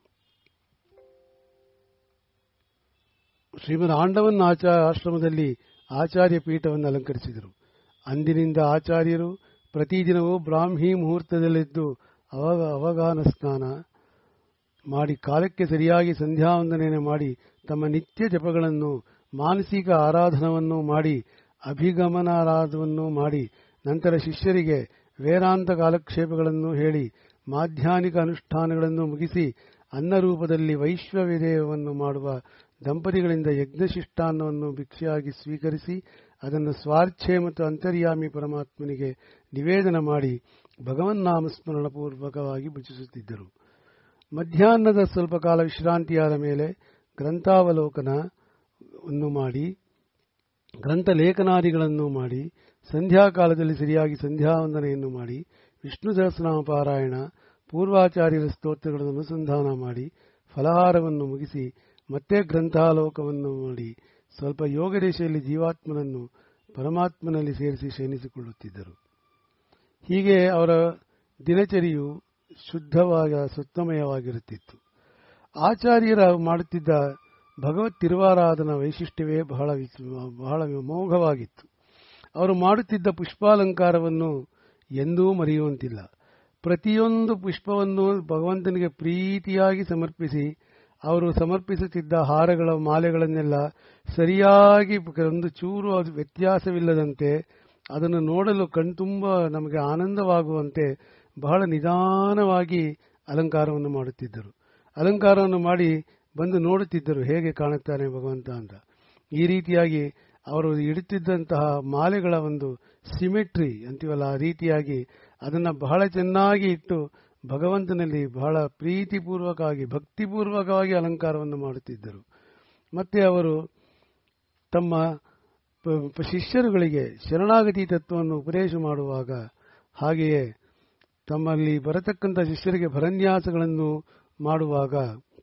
ಶ್ರೀಮದ್ ಆಂಡವನ್ ಆಚಾರ ಆಶ್ರಮದಲ್ಲಿ ಆಚಾರ್ಯ ಪೀಠವನ್ನು ಅಲಂಕರಿಸಿದರು ಅಂದಿನಿಂದ ಆಚಾರ್ಯರು ಪ್ರತಿದಿನವೂ ಬ್ರಾಹ್ಮಿ ಮುಹೂರ್ತದಲ್ಲಿದ್ದು ಅವಾಗ ಅವಗಾನ ಸ್ನಾನ ಮಾಡಿ ಕಾಲಕ್ಕೆ ಸರಿಯಾಗಿ ಸಂಧ್ಯಾವಂದನೆಯನ್ನು ಮಾಡಿ ತಮ್ಮ ನಿತ್ಯ ಜಪಗಳನ್ನು ಮಾನಸಿಕ ಆರಾಧನವನ್ನು ಮಾಡಿ ಅಭಿಗಮನಾರಾಧವನ್ನು ಮಾಡಿ ನಂತರ ಶಿಷ್ಯರಿಗೆ ವೇದಾಂತ ಕಾಲಕ್ಷೇಪಗಳನ್ನು ಹೇಳಿ ಮಾಧ್ಯಾನಿಕ ಅನುಷ್ಠಾನಗಳನ್ನು ಮುಗಿಸಿ ಅನ್ನ ರೂಪದಲ್ಲಿ ವೈಶ್ವವಿದೇಯವನ್ನು ಮಾಡುವ ದಂಪತಿಗಳಿಂದ ಯಜ್ಞಶಿಷ್ಟಾನ್ನವನ್ನು ಭಿಕ್ಷೆಯಾಗಿ ಸ್ವೀಕರಿಸಿ ಅದನ್ನು ಸ್ವಾರ್ಚ್ಛೆ ಮತ್ತು ಅಂತರ್ಯಾಮಿ ಪರಮಾತ್ಮನಿಗೆ ನಿವೇದನ ಮಾಡಿ ಭಗವನ್ನಾಮಸ್ಮರಣ ಪೂರ್ವಕವಾಗಿ ಭುಜಿಸುತ್ತಿದ್ದರು ಮಧ್ಯಾಹ್ನದ ಸ್ವಲ್ಪ ಕಾಲ ವಿಶ್ರಾಂತಿಯಾದ ಮೇಲೆ ಗ್ರಂಥಾವಲೋಕನವನ್ನು ಮಾಡಿ ಗ್ರಂಥ ಲೇಖನಾದಿಗಳನ್ನು ಮಾಡಿ ಸಂಧ್ಯಾಕಾಲದಲ್ಲಿ ಸರಿಯಾಗಿ ಸಂಧ್ಯಾವಂದನೆಯನ್ನು ಮಾಡಿ ವಿಷ್ಣು ಸಹಸ್ರನಾಮ ಪಾರಾಯಣ ಪೂರ್ವಾಚಾರ್ಯರ ಸ್ತೋತ್ರಗಳನ್ನು ಅನುಸಂಧಾನ ಮಾಡಿ ಫಲಹಾರವನ್ನು ಮುಗಿಸಿ ಮತ್ತೆ ಗ್ರಂಥಾಲೋಕವನ್ನು ಮಾಡಿ ಸ್ವಲ್ಪ ಯೋಗದೇಶದಲ್ಲಿ ಜೀವಾತ್ಮನನ್ನು ಪರಮಾತ್ಮನಲ್ಲಿ ಸೇರಿಸಿ ಶಯನಿಸಿಕೊಳ್ಳುತ್ತಿದ್ದರು ಹೀಗೆ ಅವರ ದಿನಚರಿಯು ಶುದ್ಧವಾದ ಸುತ್ತಮಯವಾಗಿರುತ್ತಿತ್ತು ಆಚಾರ್ಯರ ಮಾಡುತ್ತಿದ್ದ ಭಗವತ್ ತಿರುವಾರಾಧನ ವೈಶಿಷ್ಟ್ಯವೇ ಬಹಳ ಬಹಳ ಅಮೋಘವಾಗಿತ್ತು ಅವರು ಮಾಡುತ್ತಿದ್ದ ಪುಷ್ಪಾಲಂಕಾರವನ್ನು ಎಂದೂ ಮರೆಯುವಂತಿಲ್ಲ ಪ್ರತಿಯೊಂದು ಪುಷ್ಪವನ್ನು ಭಗವಂತನಿಗೆ ಪ್ರೀತಿಯಾಗಿ ಸಮರ್ಪಿಸಿ ಅವರು ಸಮರ್ಪಿಸುತ್ತಿದ್ದ ಹಾರಗಳ ಮಾಲೆಗಳನ್ನೆಲ್ಲ ಸರಿಯಾಗಿ ಒಂದು ಚೂರು ಅದು ವ್ಯತ್ಯಾಸವಿಲ್ಲದಂತೆ ಅದನ್ನು ನೋಡಲು ಕಣ್ತುಂಬ ನಮಗೆ ಆನಂದವಾಗುವಂತೆ ಬಹಳ ನಿಧಾನವಾಗಿ ಅಲಂಕಾರವನ್ನು ಮಾಡುತ್ತಿದ್ದರು ಅಲಂಕಾರವನ್ನು ಮಾಡಿ ಬಂದು ನೋಡುತ್ತಿದ್ದರು ಹೇಗೆ ಕಾಣುತ್ತಾನೆ ಭಗವಂತ ಅಂತ ಈ ರೀತಿಯಾಗಿ ಅವರು ಇಡುತ್ತಿದ್ದಂತಹ ಮಾಲೆಗಳ ಒಂದು ಸಿಮೆಟ್ರಿ ಅಂತೀವಲ್ಲ ಆ ರೀತಿಯಾಗಿ ಅದನ್ನು ಬಹಳ ಚೆನ್ನಾಗಿ ಇಟ್ಟು ಭಗವಂತನಲ್ಲಿ ಬಹಳ ಪ್ರೀತಿಪೂರ್ವಕವಾಗಿ ಭಕ್ತಿಪೂರ್ವಕವಾಗಿ ಅಲಂಕಾರವನ್ನು ಮಾಡುತ್ತಿದ್ದರು ಮತ್ತೆ ಅವರು ತಮ್ಮ ಶಿಷ್ಯರುಗಳಿಗೆ ಶರಣಾಗತಿ ತತ್ವವನ್ನು ಉಪದೇಶ ಮಾಡುವಾಗ ಹಾಗೆಯೇ ತಮ್ಮಲ್ಲಿ ಬರತಕ್ಕಂಥ ಶಿಷ್ಯರಿಗೆ ಭರನ್ಯಾಸಗಳನ್ನು ಮಾಡುವಾಗ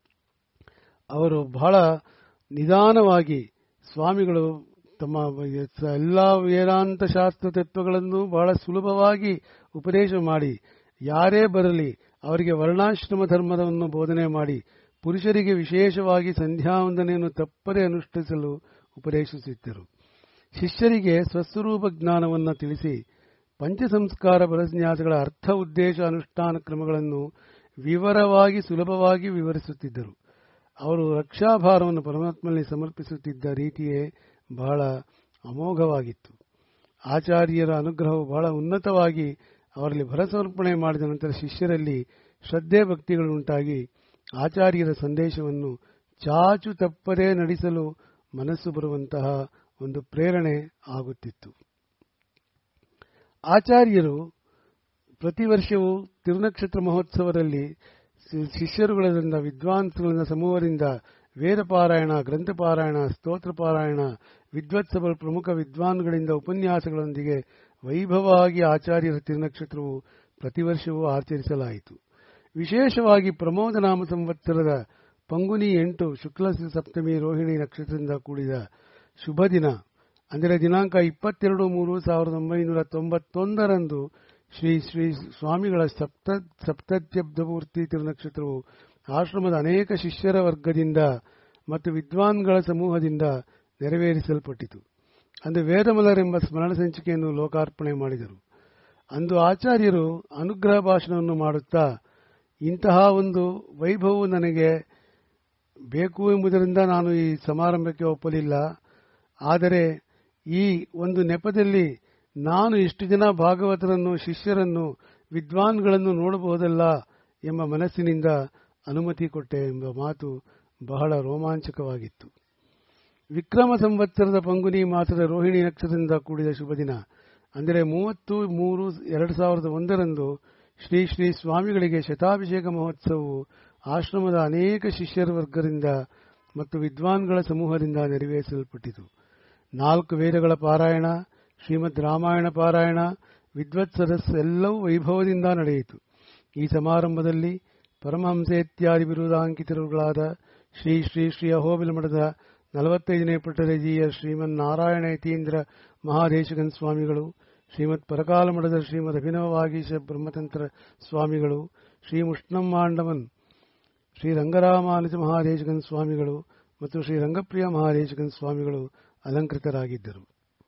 ಅವರು ಬಹಳ ನಿಧಾನವಾಗಿ ಸ್ವಾಮಿಗಳು ತಮ್ಮ ಎಲ್ಲ ವೇದಾಂತ ಶಾಸ್ತ್ರ ತತ್ವಗಳನ್ನು ಬಹಳ ಸುಲಭವಾಗಿ ಉಪದೇಶ ಮಾಡಿ ಯಾರೇ ಬರಲಿ ಅವರಿಗೆ ವರ್ಣಾಶ್ರಮ ಧರ್ಮವನ್ನು ಬೋಧನೆ ಮಾಡಿ ಪುರುಷರಿಗೆ ವಿಶೇಷವಾಗಿ ಸಂಧ್ಯಾವಂದನೆಯನ್ನು ತಪ್ಪದೆ ಅನುಷ್ಠಿಸಲು ಉಪದೇಶಿಸಿದ್ದರು ಶಿಷ್ಯರಿಗೆ ಸ್ವಸ್ವರೂಪ ಜ್ಞಾನವನ್ನು ತಿಳಿಸಿ ಪಂಚಸಂಸ್ಕಾರ ಬರನ್ಯಾಸಗಳ ಅರ್ಥ ಉದ್ದೇಶ ಅನುಷ್ಠಾನ ಕ್ರಮಗಳನ್ನು ವಿವರವಾಗಿ ಸುಲಭವಾಗಿ ವಿವರಿಸುತ್ತಿದ್ದರು ಅವರು ರಕ್ಷಾಭಾರವನ್ನು ಪರಮಾತ್ಮನಲ್ಲಿ ಸಮರ್ಪಿಸುತ್ತಿದ್ದ ರೀತಿಯೇ ಬಹಳ ಅಮೋಘವಾಗಿತ್ತು ಆಚಾರ್ಯರ ಅನುಗ್ರಹವು ಬಹಳ ಉನ್ನತವಾಗಿ ಅವರಲ್ಲಿ ಭರಸಮರ್ಪಣೆ ಮಾಡಿದ ನಂತರ ಶಿಷ್ಯರಲ್ಲಿ ಶ್ರದ್ಧೆ ಭಕ್ತಿಗಳುಂಟಾಗಿ ಆಚಾರ್ಯರ ಸಂದೇಶವನ್ನು ಚಾಚು ತಪ್ಪದೇ ನಡೆಸಲು ಮನಸ್ಸು ಬರುವಂತಹ ಒಂದು ಪ್ರೇರಣೆ ಆಗುತ್ತಿತ್ತು ಆಚಾರ್ಯರು ಪ್ರತಿ ವರ್ಷವೂ ತಿರುನಕ್ಷತ್ರ ಮಹೋತ್ಸವದಲ್ಲಿ ಶಿಷ್ಯರುಗಳಿಂದ ವಿದ್ವಾಂಸಗಳಿಂದ ಸಮೂಹದಿಂದ ವೇದ ಪಾರಾಯಣ ಗ್ರಂಥ ಪಾರಾಯಣ ಸ್ತೋತ್ರ ಪಾರಾಯಣ ವಿದ್ವತ್ಸಭ ಪ್ರಮುಖ ವಿದ್ವಾನ್ಗಳಿಂದ ಉಪನ್ಯಾಸಗಳೊಂದಿಗೆ ವೈಭವವಾಗಿ ಆಚಾರ್ಯರ ತಿರುನಕ್ಷತ್ರವು ಪ್ರತಿ ವರ್ಷವೂ ಆಚರಿಸಲಾಯಿತು ವಿಶೇಷವಾಗಿ ಪ್ರಮೋದನಾಮ ಸಂವತ್ಸರದ ಪಂಗುನಿ ಎಂಟು ಶುಕ್ಲ ಸಪ್ತಮಿ ರೋಹಿಣಿ ನಕ್ಷತ್ರದಿಂದ ಕೂಡಿದ ಶುಭ ದಿನ ಅಂದರೆ ದಿನಾಂಕ ಇಪ್ಪತ್ತೆರಡು ಮೂರು ಸಾವಿರದ ಒಂಬೈನೂರ ತೊಂಬತ್ತೊಂದರಂದು ಶ್ರೀ ಶ್ರೀ ಸ್ವಾಮಿಗಳ ಸಪ್ತ ಸಪ್ತತ್ಯಬ್ಧಮೂರ್ತಿ ತಿರುನಕ್ಷತ್ರವು ಆಶ್ರಮದ ಅನೇಕ ಶಿಷ್ಯರ ವರ್ಗದಿಂದ ಮತ್ತು ವಿದ್ವಾನ್ಗಳ ಸಮೂಹದಿಂದ ನೆರವೇರಿಸಲ್ಪಟ್ಟಿತು ಅಂದು ವೇದಮಲರೆಂಬ ಸ್ಮರಣ ಸಂಚಿಕೆಯನ್ನು ಲೋಕಾರ್ಪಣೆ ಮಾಡಿದರು ಅಂದು ಆಚಾರ್ಯರು ಅನುಗ್ರಹ ಭಾಷಣವನ್ನು ಮಾಡುತ್ತಾ ಇಂತಹ ಒಂದು ವೈಭವವು ನನಗೆ ಬೇಕು ಎಂಬುದರಿಂದ ನಾನು ಈ ಸಮಾರಂಭಕ್ಕೆ ಒಪ್ಪಲಿಲ್ಲ ಆದರೆ ಈ ಒಂದು ನೆಪದಲ್ಲಿ ನಾನು ಇಷ್ಟು ಜನ ಭಾಗವತರನ್ನು ಶಿಷ್ಯರನ್ನು ವಿದ್ವಾನ್ಗಳನ್ನು ನೋಡಬಹುದಲ್ಲ ಎಂಬ ಮನಸ್ಸಿನಿಂದ ಅನುಮತಿ ಕೊಟ್ಟೆ ಎಂಬ ಮಾತು ಬಹಳ ರೋಮಾಂಚಕವಾಗಿತ್ತು ವಿಕ್ರಮ ಸಂವತ್ಸರದ ಪಂಗುನಿ ಮಾಸದ ರೋಹಿಣಿ ನಕ್ಷತ್ರದಿಂದ ಕೂಡಿದ ಶುಭ ದಿನ ಅಂದರೆ ಮೂವತ್ತು ಮೂರು ಎರಡು ಸಾವಿರದ ಒಂದರಂದು ಶ್ರೀ ಶ್ರೀ ಸ್ವಾಮಿಗಳಿಗೆ ಶತಾಭಿಷೇಕ ಮಹೋತ್ಸವವು ಆಶ್ರಮದ ಅನೇಕ ಶಿಷ್ಯರ ವರ್ಗದಿಂದ ಮತ್ತು ವಿದ್ವಾನ್ಗಳ ಸಮೂಹದಿಂದ ನೆರವೇರಿಸಲ್ಪಟ್ಟಿತು ನಾಲ್ಕು ವೇದಗಳ ಪಾರಾಯಣ ಶ್ರೀಮದ್ ರಾಮಾಯಣ ಪಾರಾಯಣ ವಿದ್ವತ್ ಸದಸ್ಸು ಎಲ್ಲವೂ ವೈಭವದಿಂದ ನಡೆಯಿತು ಈ ಸಮಾರಂಭದಲ್ಲಿ ಪರಮಹಂಸೇತ್ಯಾದಿ ಬಿರುದಾಂಕಿತರುಗಳಾದ ಶ್ರೀ ಶ್ರೀ ಶ್ರೀ ಅಹೋಬಿಲ ಮಠದ ನಲವತ್ತೈದನೇ ಪಟ್ಟರಜಿಯ ಶ್ರೀಮನ್ ನಾರಾಯಣ ಯತೀಂದ್ರ ಮಹಾದೇಶಗನ್ ಸ್ವಾಮಿಗಳು ಶ್ರೀಮದ್ ಪರಕಾಲ ಮಠದ ಶ್ರೀಮದ್ ಅಭಿನವ ವಾಗೀಶ ಬ್ರಹ್ಮತಂತ್ರ ಸ್ವಾಮಿಗಳು ಶ್ರೀ ಮುಷ್ಣಮ್ಮಾಂಡವನ್ ಶ್ರೀ ರಂಗರಾಮಾನುಜ ಮಹಾದೇಶಗನ್ ಸ್ವಾಮಿಗಳು ಮತ್ತು ಶ್ರೀ ರಂಗಪ್ರಿಯ ಮಹಾದೇಶಗನ್ ಸ್ವಾಮಿಗಳು ಅಲಂಕೃತರಾಗಿದ್ದರು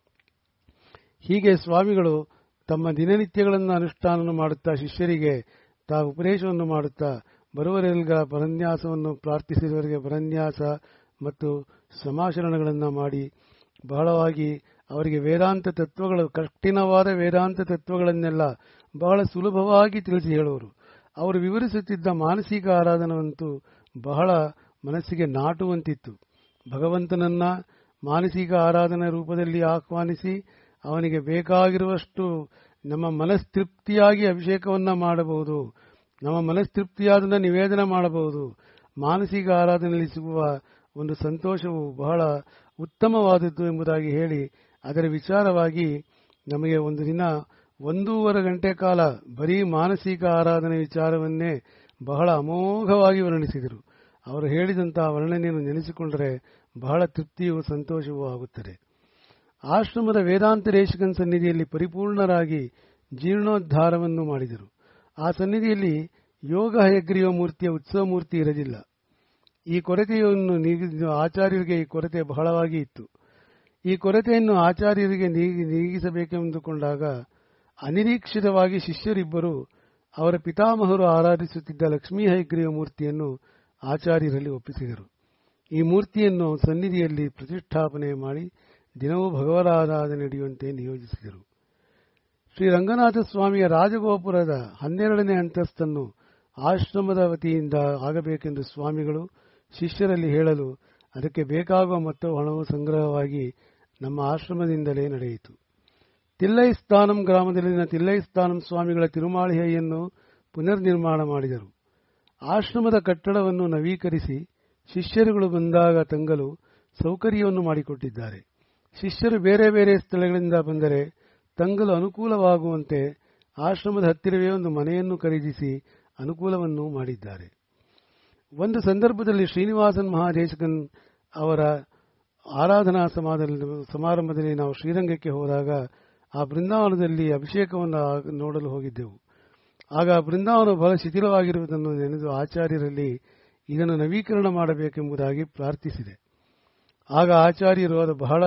ಹೀಗೆ ಸ್ವಾಮಿಗಳು ತಮ್ಮ ದಿನನಿತ್ಯಗಳನ್ನು ಅನುಷ್ಠಾನ ಮಾಡುತ್ತಾ ಶಿಷ್ಯರಿಗೆ ತಾವು ಉಪದೇಶವನ್ನು ಮಾಡುತ್ತಾ ಬರುವರೆಲ್ಗ ಪರನ್ಯಾಸವನ್ನು ಪ್ರಾರ್ಥಿಸಿದವರಿಗೆ ಪರನ್ಯಾಸ ಮತ್ತು ಸಮಾಚರಣೆಗಳನ್ನು ಮಾಡಿ ಬಹಳವಾಗಿ ಅವರಿಗೆ ವೇದಾಂತ ತತ್ವಗಳು ಕಠಿಣವಾದ ವೇದಾಂತ ತತ್ವಗಳನ್ನೆಲ್ಲ ಬಹಳ ಸುಲಭವಾಗಿ ತಿಳಿಸಿ ಹೇಳುವರು ಅವರು ವಿವರಿಸುತ್ತಿದ್ದ ಮಾನಸಿಕ ಆರಾಧನವಂತೂ ಬಹಳ ಮನಸ್ಸಿಗೆ ನಾಟುವಂತಿತ್ತು ಭಗವಂತನನ್ನ ಮಾನಸಿಕ ಆರಾಧನಾ ರೂಪದಲ್ಲಿ ಆಹ್ವಾನಿಸಿ ಅವನಿಗೆ ಬೇಕಾಗಿರುವಷ್ಟು ನಮ್ಮ ಮನಸ್ತೃಪ್ತಿಯಾಗಿ ಅಭಿಷೇಕವನ್ನ ಮಾಡಬಹುದು ನಮ್ಮ ಮನಸ್ತೃಪ್ತಿಯಾದನ್ನ ನಿವೇದನ ಮಾಡಬಹುದು ಮಾನಸಿಕ ಆರಾಧನೆಯಲ್ಲಿ ಸಿಗುವ ಒಂದು ಸಂತೋಷವು ಬಹಳ ಉತ್ತಮವಾದದ್ದು ಎಂಬುದಾಗಿ ಹೇಳಿ ಅದರ ವಿಚಾರವಾಗಿ ನಮಗೆ ಒಂದು ದಿನ ಒಂದೂವರೆ ಗಂಟೆ ಕಾಲ ಬರೀ ಮಾನಸಿಕ ಆರಾಧನೆ ವಿಚಾರವನ್ನೇ ಬಹಳ ಅಮೋಘವಾಗಿ ವರ್ಣಿಸಿದರು ಅವರು ಹೇಳಿದಂತಹ ವರ್ಣನೆಯನ್ನು ನೆನೆಸಿಕೊಂಡರೆ ಬಹಳ ತೃಪ್ತಿಯೂ ಸಂತೋಷವೂ ಆಗುತ್ತದೆ ಆಶ್ರಮದ ವೇದಾಂತ ರೇಷಕನ್ ಸನ್ನಿಧಿಯಲ್ಲಿ ಪರಿಪೂರ್ಣರಾಗಿ ಜೀರ್ಣೋದ್ಧಾರವನ್ನು ಮಾಡಿದರು ಆ ಸನ್ನಿಧಿಯಲ್ಲಿ ಯೋಗ ಹಯಗ್ರೀವ ಮೂರ್ತಿಯ ಉತ್ಸವ ಮೂರ್ತಿ ಇರಲಿಲ್ಲ ಈ ಕೊರತೆಯನ್ನು ನೀಗಿ ಆಚಾರ್ಯರಿಗೆ ಈ ಕೊರತೆ ಬಹಳವಾಗಿ ಇತ್ತು ಈ ಕೊರತೆಯನ್ನು ಆಚಾರ್ಯರಿಗೆ ನೀಗಿ ನೀಗಿಸಬೇಕೆಂದುಕೊಂಡಾಗ ಅನಿರೀಕ್ಷಿತವಾಗಿ ಶಿಷ್ಯರಿಬ್ಬರು ಅವರ ಪಿತಾಮಹರು ಆರಾಧಿಸುತ್ತಿದ್ದ ಲಕ್ಷ್ಮೀ ಹೈಗ್ರೀವ ಮೂರ್ತಿಯನ್ನು ಆಚಾರ್ಯರಲ್ಲಿ ಒಪ್ಪಿಸಿದರು ಈ ಮೂರ್ತಿಯನ್ನು ಸನ್ನಿಧಿಯಲ್ಲಿ ಪ್ರತಿಷ್ಠಾಪನೆ ಮಾಡಿ ದಿನವೂ ಭಗವರಾರಾಧನೆ ನಡೆಯುವಂತೆ ನಿಯೋಜಿಸಿದರು ಶ್ರೀ ರಂಗನಾಥ ಸ್ವಾಮಿಯ ರಾಜಗೋಪುರದ ಹನ್ನೆರಡನೇ ಅಂತಸ್ತನ್ನು ಆಶ್ರಮದ ವತಿಯಿಂದ ಆಗಬೇಕೆಂದು ಸ್ವಾಮಿಗಳು ಶಿಷ್ಯರಲ್ಲಿ ಹೇಳಲು ಅದಕ್ಕೆ ಬೇಕಾಗುವ ಮೊತ್ತ ಹಣವು ಸಂಗ್ರಹವಾಗಿ ನಮ್ಮ ಆಶ್ರಮದಿಂದಲೇ ನಡೆಯಿತು ತಿಲ್ಲೈಸ್ಥಾನಂ ಗ್ರಾಮದಲ್ಲಿನ ತಿಲ್ಲೈಸ್ಥಾನಂ ಸ್ವಾಮಿಗಳ ತಿರುಮಾಳಿಹೆಯನ್ನು ಪುನರ್ ನಿರ್ಮಾಣ ಮಾಡಿದರು ಆಶ್ರಮದ ಕಟ್ಟಡವನ್ನು ನವೀಕರಿಸಿ ಶಿಷ್ಯರುಗಳು ಬಂದಾಗ ತಂಗಲು ಸೌಕರ್ಯವನ್ನು ಮಾಡಿಕೊಟ್ಟಿದ್ದಾರೆ ಶಿಷ್ಯರು ಬೇರೆ ಬೇರೆ ಸ್ಥಳಗಳಿಂದ ಬಂದರೆ ತಂಗಲು ಅನುಕೂಲವಾಗುವಂತೆ ಆಶ್ರಮದ ಹತ್ತಿರವೇ ಒಂದು ಮನೆಯನ್ನು ಖರೀದಿಸಿ ಅನುಕೂಲವನ್ನು ಮಾಡಿದ್ದಾರೆ ಒಂದು ಸಂದರ್ಭದಲ್ಲಿ ಶ್ರೀನಿವಾಸನ್ ಮಹಾದೇಶಕನ್ ಅವರ ಆರಾಧನಾ ಸಮಾರಂಭದಲ್ಲಿ ನಾವು ಶ್ರೀರಂಗಕ್ಕೆ ಹೋದಾಗ ಆ ಬೃಂದಾವನದಲ್ಲಿ ಅಭಿಷೇಕವನ್ನು ನೋಡಲು ಹೋಗಿದ್ದೆವು ಆಗ ಬೃಂದಾವನ ಬಹಳ ಶಿಥಿಲವಾಗಿರುವುದನ್ನು ನೆನೆದು ಆಚಾರ್ಯರಲ್ಲಿ ಇದನ್ನು ನವೀಕರಣ ಮಾಡಬೇಕೆಂಬುದಾಗಿ ಪ್ರಾರ್ಥಿಸಿದೆ ಆಗ ಆಚಾರ್ಯರು ಅದು ಬಹಳ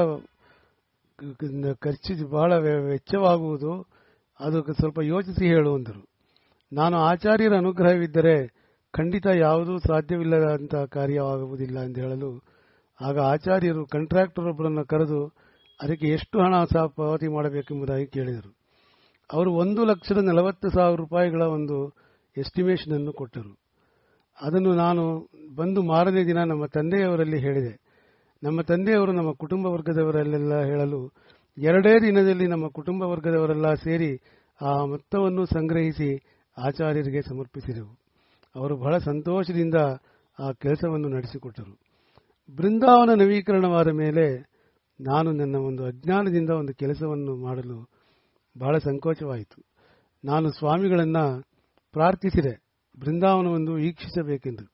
ಖರ್ಚು ಬಹಳ ವೆಚ್ಚವಾಗುವುದು ಅದು ಸ್ವಲ್ಪ ಯೋಚಿಸಿ ಹೇಳುವಂದರು ನಾನು ಆಚಾರ್ಯರ ಅನುಗ್ರಹವಿದ್ದರೆ ಖಂಡಿತ ಯಾವುದೂ ಸಾಧ್ಯವಿಲ್ಲದಂತಹ ಕಾರ್ಯವಾಗುವುದಿಲ್ಲ ಎಂದು ಹೇಳಲು ಆಗ ಆಚಾರ್ಯರು ಕಾಂಟ್ರಾಕ್ಟರ್ ಒಬ್ಬರನ್ನು ಕರೆದು ಅದಕ್ಕೆ ಎಷ್ಟು ಹಣ ಸಹ ಪಾವತಿ ಮಾಡಬೇಕೆಂಬುದಾಗಿ ಕೇಳಿದರು ಅವರು ಒಂದು ಲಕ್ಷದ ನಲವತ್ತು ಸಾವಿರ ರೂಪಾಯಿಗಳ ಒಂದು ಎಸ್ಟಿಮೇಷನ್ ಅನ್ನು ಕೊಟ್ಟರು ಅದನ್ನು ನಾನು ಬಂದು ಮಾರನೇ ದಿನ ನಮ್ಮ ತಂದೆಯವರಲ್ಲಿ ಹೇಳಿದೆ ನಮ್ಮ ತಂದೆಯವರು ನಮ್ಮ ಕುಟುಂಬ ವರ್ಗದವರಲ್ಲೆಲ್ಲ ಹೇಳಲು ಎರಡೇ ದಿನದಲ್ಲಿ ನಮ್ಮ ಕುಟುಂಬ ವರ್ಗದವರೆಲ್ಲ ಸೇರಿ ಆ ಮೊತ್ತವನ್ನು ಸಂಗ್ರಹಿಸಿ ಆಚಾರ್ಯರಿಗೆ ಸಮರ್ಪಿಸಿದೆವು ಅವರು ಬಹಳ ಸಂತೋಷದಿಂದ ಆ ಕೆಲಸವನ್ನು ನಡೆಸಿಕೊಟ್ಟರು ಬೃಂದಾವನ ನವೀಕರಣವಾದ ಮೇಲೆ ನಾನು ನನ್ನ ಒಂದು ಅಜ್ಞಾನದಿಂದ ಒಂದು ಕೆಲಸವನ್ನು ಮಾಡಲು ಬಹಳ ಸಂಕೋಚವಾಯಿತು ನಾನು ಸ್ವಾಮಿಗಳನ್ನ ಪ್ರಾರ್ಥಿಸಿದೆ ಬೃಂದಾವನವನ್ನು ವೀಕ್ಷಿಸಬೇಕೆಂದು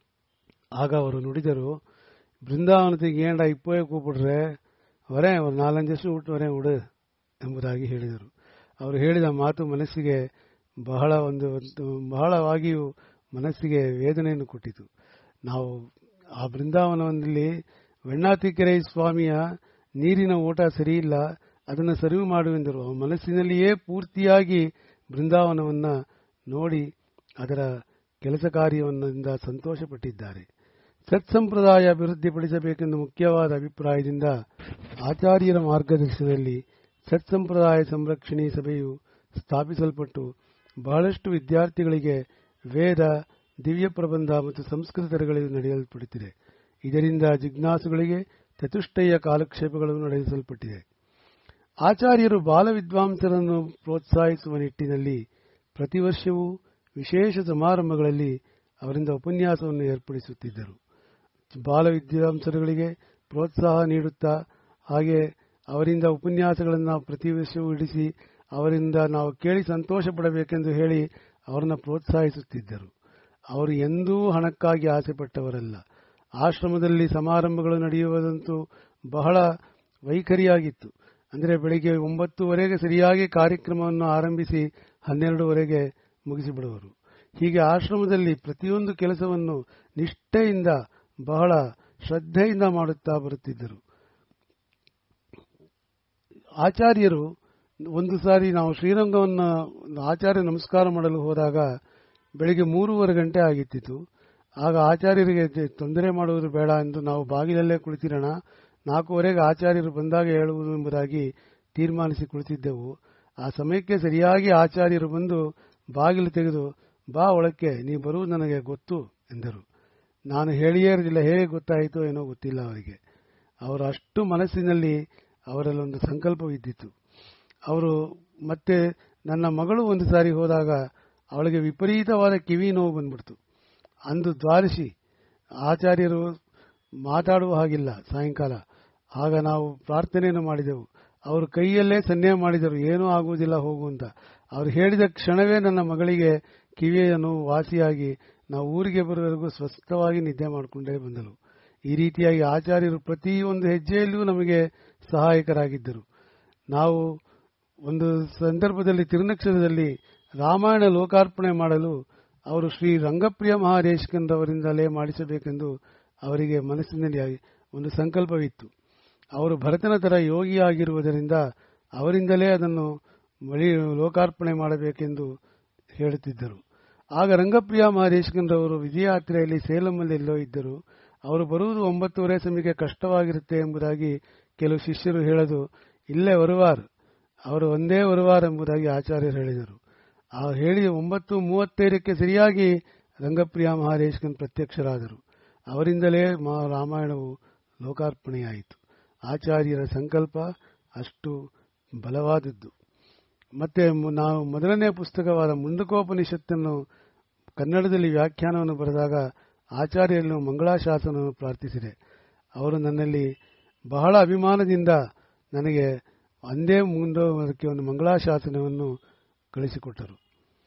ಆಗ ಅವರು ನುಡಿದರು ಬೃಂದಾವನತೆಗೆ ಏಂಡ ಇಪ್ಪೋಯ ಕೂಪಿಡ್ರೆ ವರೇ ஒரு ನಾಲಂಜು ವರ್ಷ ಊಟ ವರೇ ಉಡು ಎಂಬುದಾಗಿ ಹೇಳಿದರು ಅವರು ಹೇಳಿದ ಮಾತು ಮನಸ್ಸಿಗೆ ಬಹಳ ಒಂದು ಬಹಳವಾಗಿಯೂ ಮನಸ್ಸಿಗೆ ವೇದನೆಯನ್ನು ಕೊಟ್ಟಿತು ನಾವು ಆ ಬೃಂದಾವನದಲ್ಲಿ ವೆಣ್ಣಾತಿಕೆರೆ ಸ್ವಾಮಿಯ ನೀರಿನ ಓಟ ಸರಿಯಿಲ್ಲ ಅದನ್ನು ಸರಿವು ಮಾಡುವೆಂದರು ಮನಸ್ಸಿನಲ್ಲಿಯೇ ಪೂರ್ತಿಯಾಗಿ ಬೃಂದಾವನವನ್ನ ನೋಡಿ ಅದರ ಕೆಲಸ ಕಾರ್ಯವನ್ನಿಂದ ಸಂತೋಷಪಟ್ಟಿದ್ದಾರೆ ಸತ್ಸಂಪ್ರದಾಯ ಅಭಿವೃದ್ಧಿಪಡಿಸಬೇಕೆಂದು ಮುಖ್ಯವಾದ ಅಭಿಪ್ರಾಯದಿಂದ ಆಚಾರ್ಯರ ಮಾರ್ಗದರ್ಶನದಲ್ಲಿ ಸತ್ಸಂಪ್ರದಾಯ ಸಂರಕ್ಷಣೆ ಸಭೆಯು ಸ್ಥಾಪಿಸಲ್ಪಟ್ಟು ಬಹಳಷ್ಟು ವಿದ್ಯಾರ್ಥಿಗಳಿಗೆ ವೇದ ದಿವ್ಯ ಪ್ರಬಂಧ ಮತ್ತು ಸಂಸ್ಕೃತಗಳಲ್ಲಿ ನಡೆಯಲ್ಪಡುತ್ತಿದೆ ಇದರಿಂದ ಜಿಜ್ಞಾಸುಗಳಿಗೆ ಚತುಷ್ಟಯ ಕಾಲಕ್ಷೇಪಗಳು ನಡೆಸಲ್ಪಟ್ಟಿದೆ ಆಚಾರ್ಯರು ಬಾಲ ವಿದ್ವಾಂಸರನ್ನು ಪ್ರೋತ್ಸಾಹಿಸುವ ನಿಟ್ಟಿನಲ್ಲಿ ಪ್ರತಿ ವರ್ಷವೂ ವಿಶೇಷ ಸಮಾರಂಭಗಳಲ್ಲಿ ಅವರಿಂದ ಉಪನ್ಯಾಸವನ್ನು ಏರ್ಪಡಿಸುತ್ತಿದ್ದರು ಬಾಲ ವಿದ್ವಾಂಸರುಗಳಿಗೆ ಪ್ರೋತ್ಸಾಹ ನೀಡುತ್ತಾ ಹಾಗೆ ಅವರಿಂದ ಉಪನ್ಯಾಸಗಳನ್ನು ನಾವು ಪ್ರತಿ ವರ್ಷವೂ ಇಡಿಸಿ ಅವರಿಂದ ನಾವು ಕೇಳಿ ಸಂತೋಷ ಪಡಬೇಕೆಂದು ಹೇಳಿ ಅವರನ್ನು ಪ್ರೋತ್ಸಾಹಿಸುತ್ತಿದ್ದರು ಅವರು ಎಂದೂ ಹಣಕ್ಕಾಗಿ ಆಸೆ ಪಟ್ಟವರಲ್ಲ ಆಶ್ರಮದಲ್ಲಿ ಸಮಾರಂಭಗಳು ನಡೆಯುವುದಂತೂ ಬಹಳ ವೈಖರಿಯಾಗಿತ್ತು ಅಂದರೆ ಬೆಳಿಗ್ಗೆ ಒಂಬತ್ತುವರೆಗೆ ಸರಿಯಾಗಿ ಕಾರ್ಯಕ್ರಮವನ್ನು ಆರಂಭಿಸಿ ಹನ್ನೆರಡುವರೆಗೆ ಮುಗಿಸಿಬಿಡುವರು ಹೀಗೆ ಆಶ್ರಮದಲ್ಲಿ ಪ್ರತಿಯೊಂದು ಕೆಲಸವನ್ನು ನಿಷ್ಠೆಯಿಂದ ಬಹಳ ಶ್ರದ್ಧೆಯಿಂದ ಮಾಡುತ್ತಾ ಬರುತ್ತಿದ್ದರು ಆಚಾರ್ಯರು ಒಂದು ಸಾರಿ ನಾವು ಶ್ರೀರಂಗವನ್ನು ಆಚಾರ್ಯ ನಮಸ್ಕಾರ ಮಾಡಲು ಹೋದಾಗ ಬೆಳಿಗ್ಗೆ ಮೂರುವರೆ ಗಂಟೆ ಆಗಿತ್ತಿತ್ತು ಆಗ ಆಚಾರ್ಯರಿಗೆ ತೊಂದರೆ ಮಾಡುವುದು ಬೇಡ ಎಂದು ನಾವು ಬಾಗಿಲಲ್ಲೇ ಕುಳಿತಿರೋಣ ನಾಲ್ಕೂವರೆಗೆ ಆಚಾರ್ಯರು ಬಂದಾಗ ಹೇಳುವುದು ಎಂಬುದಾಗಿ ತೀರ್ಮಾನಿಸಿ ಕುಳಿತಿದ್ದೆವು ಆ ಸಮಯಕ್ಕೆ ಸರಿಯಾಗಿ ಆಚಾರ್ಯರು ಬಂದು ಬಾಗಿಲು ತೆಗೆದು ಬಾ ಒಳಕ್ಕೆ ನೀ ಬರುವುದು ನನಗೆ ಗೊತ್ತು ಎಂದರು ನಾನು ಹೇಳಿಯೇ ಇರಲಿಲ್ಲ ಹೇಗೆ ಗೊತ್ತಾಯಿತೋ ಏನೋ ಗೊತ್ತಿಲ್ಲ ಅವರಿಗೆ ಅವರು ಅಷ್ಟು ಮನಸ್ಸಿನಲ್ಲಿ ಅವರಲ್ಲೊಂದು ಸಂಕಲ್ಪವಿದ್ದಿತ್ತು ಅವರು ಮತ್ತೆ ನನ್ನ ಮಗಳು ಒಂದು ಸಾರಿ ಹೋದಾಗ ಅವಳಿಗೆ ವಿಪರೀತವಾದ ಕಿವಿ ನೋವು ಬಂದ್ಬಿಡ್ತು ಅಂದು ದ್ವಾದಶಿ ಆಚಾರ್ಯರು ಮಾತಾಡುವ ಹಾಗಿಲ್ಲ ಸಾಯಂಕಾಲ ಆಗ ನಾವು ಪ್ರಾರ್ಥನೆಯನ್ನು ಮಾಡಿದೆವು ಅವರು ಕೈಯಲ್ಲೇ ಸನ್ನೆ ಮಾಡಿದರು ಏನೂ ಆಗುವುದಿಲ್ಲ ಹೋಗು ಅಂತ ಅವರು ಹೇಳಿದ ಕ್ಷಣವೇ ನನ್ನ ಮಗಳಿಗೆ ಕಿವಿಯ ನೋವು ವಾಸಿಯಾಗಿ ನಾವು ಊರಿಗೆ ಬರುವವರೆಗೂ ಸ್ವಸ್ಥವಾಗಿ ನಿದ್ದೆ ಮಾಡಿಕೊಂಡೇ ಬಂದಳು ಈ ರೀತಿಯಾಗಿ ಆಚಾರ್ಯರು ಪ್ರತಿಯೊಂದು ಹೆಜ್ಜೆಯಲ್ಲೂ ನಮಗೆ ಸಹಾಯಕರಾಗಿದ್ದರು ನಾವು ಒಂದು ಸಂದರ್ಭದಲ್ಲಿ ತಿರುನಕ್ಷರದಲ್ಲಿ ರಾಮಾಯಣ ಲೋಕಾರ್ಪಣೆ ಮಾಡಲು ಅವರು ಶ್ರೀ ರಂಗಪ್ರಿಯ ಮಹಾದೇಶಕಂದವರಿಂದಲೇ ಮಾಡಿಸಬೇಕೆಂದು ಅವರಿಗೆ ಮನಸ್ಸಿನಲ್ಲಿ ಒಂದು ಸಂಕಲ್ಪವಿತ್ತು ಅವರು ಭರತನ ತರ ಯೋಗಿಯಾಗಿರುವುದರಿಂದ ಅವರಿಂದಲೇ ಅದನ್ನು ಬಳಿ ಲೋಕಾರ್ಪಣೆ ಮಾಡಬೇಕೆಂದು ಹೇಳುತ್ತಿದ್ದರು ಆಗ ರಂಗಪ್ರಿಯ ಮಹಾದೇಶಕಂದ್ರವರು ವಿಜಯಯಾತ್ರೆಯಲ್ಲಿ ಸೇಲಂನಲ್ಲಿ ಎಲ್ಲೋ ಇದ್ದರು ಅವರು ಬರುವುದು ಒಂಬತ್ತುವರೆ ಸಮಯಕ್ಕೆ ಕಷ್ಟವಾಗಿರುತ್ತೆ ಎಂಬುದಾಗಿ ಕೆಲವು ಶಿಷ್ಯರು ಹೇಳದು ಇಲ್ಲೇ ಬರುವಾರ್ ಅವರು ಒಂದೇ ಬರುವಾರ್ ಎಂಬುದಾಗಿ ಆಚಾರ್ಯರು ಹೇಳಿದರು ಆ ಹೇಳಿ ಒಂಬತ್ತು ಮೂವತ್ತೈದಕ್ಕೆ ಸರಿಯಾಗಿ ರಂಗಪ್ರಿಯ ಮಹಾದೇಶಕನ್ ಪ್ರತ್ಯಕ್ಷರಾದರು ಅವರಿಂದಲೇ ರಾಮಾಯಣವು ಲೋಕಾರ್ಪಣೆಯಾಯಿತು ಆಚಾರ್ಯರ ಸಂಕಲ್ಪ ಅಷ್ಟು ಬಲವಾದದ್ದು ಮತ್ತೆ ನಾವು ಮೊದಲನೇ ಪುಸ್ತಕವಾದ ಮುಂಡಕೋಪನಿಷತ್ತನ್ನು ಕನ್ನಡದಲ್ಲಿ ವ್ಯಾಖ್ಯಾನವನ್ನು ಬರೆದಾಗ ಆಚಾರ್ಯರನ್ನು ಮಂಗಳಾಶಾಸನವನ್ನು ಪ್ರಾರ್ಥಿಸಿದೆ ಅವರು ನನ್ನಲ್ಲಿ ಬಹಳ ಅಭಿಮಾನದಿಂದ ನನಗೆ ಅಂದೇ ಮುಂದೋದಕ್ಕೆ ಒಂದು ಮಂಗಳಾಶಾಸನವನ್ನು ಕಳಿಸಿಕೊಟ್ಟರು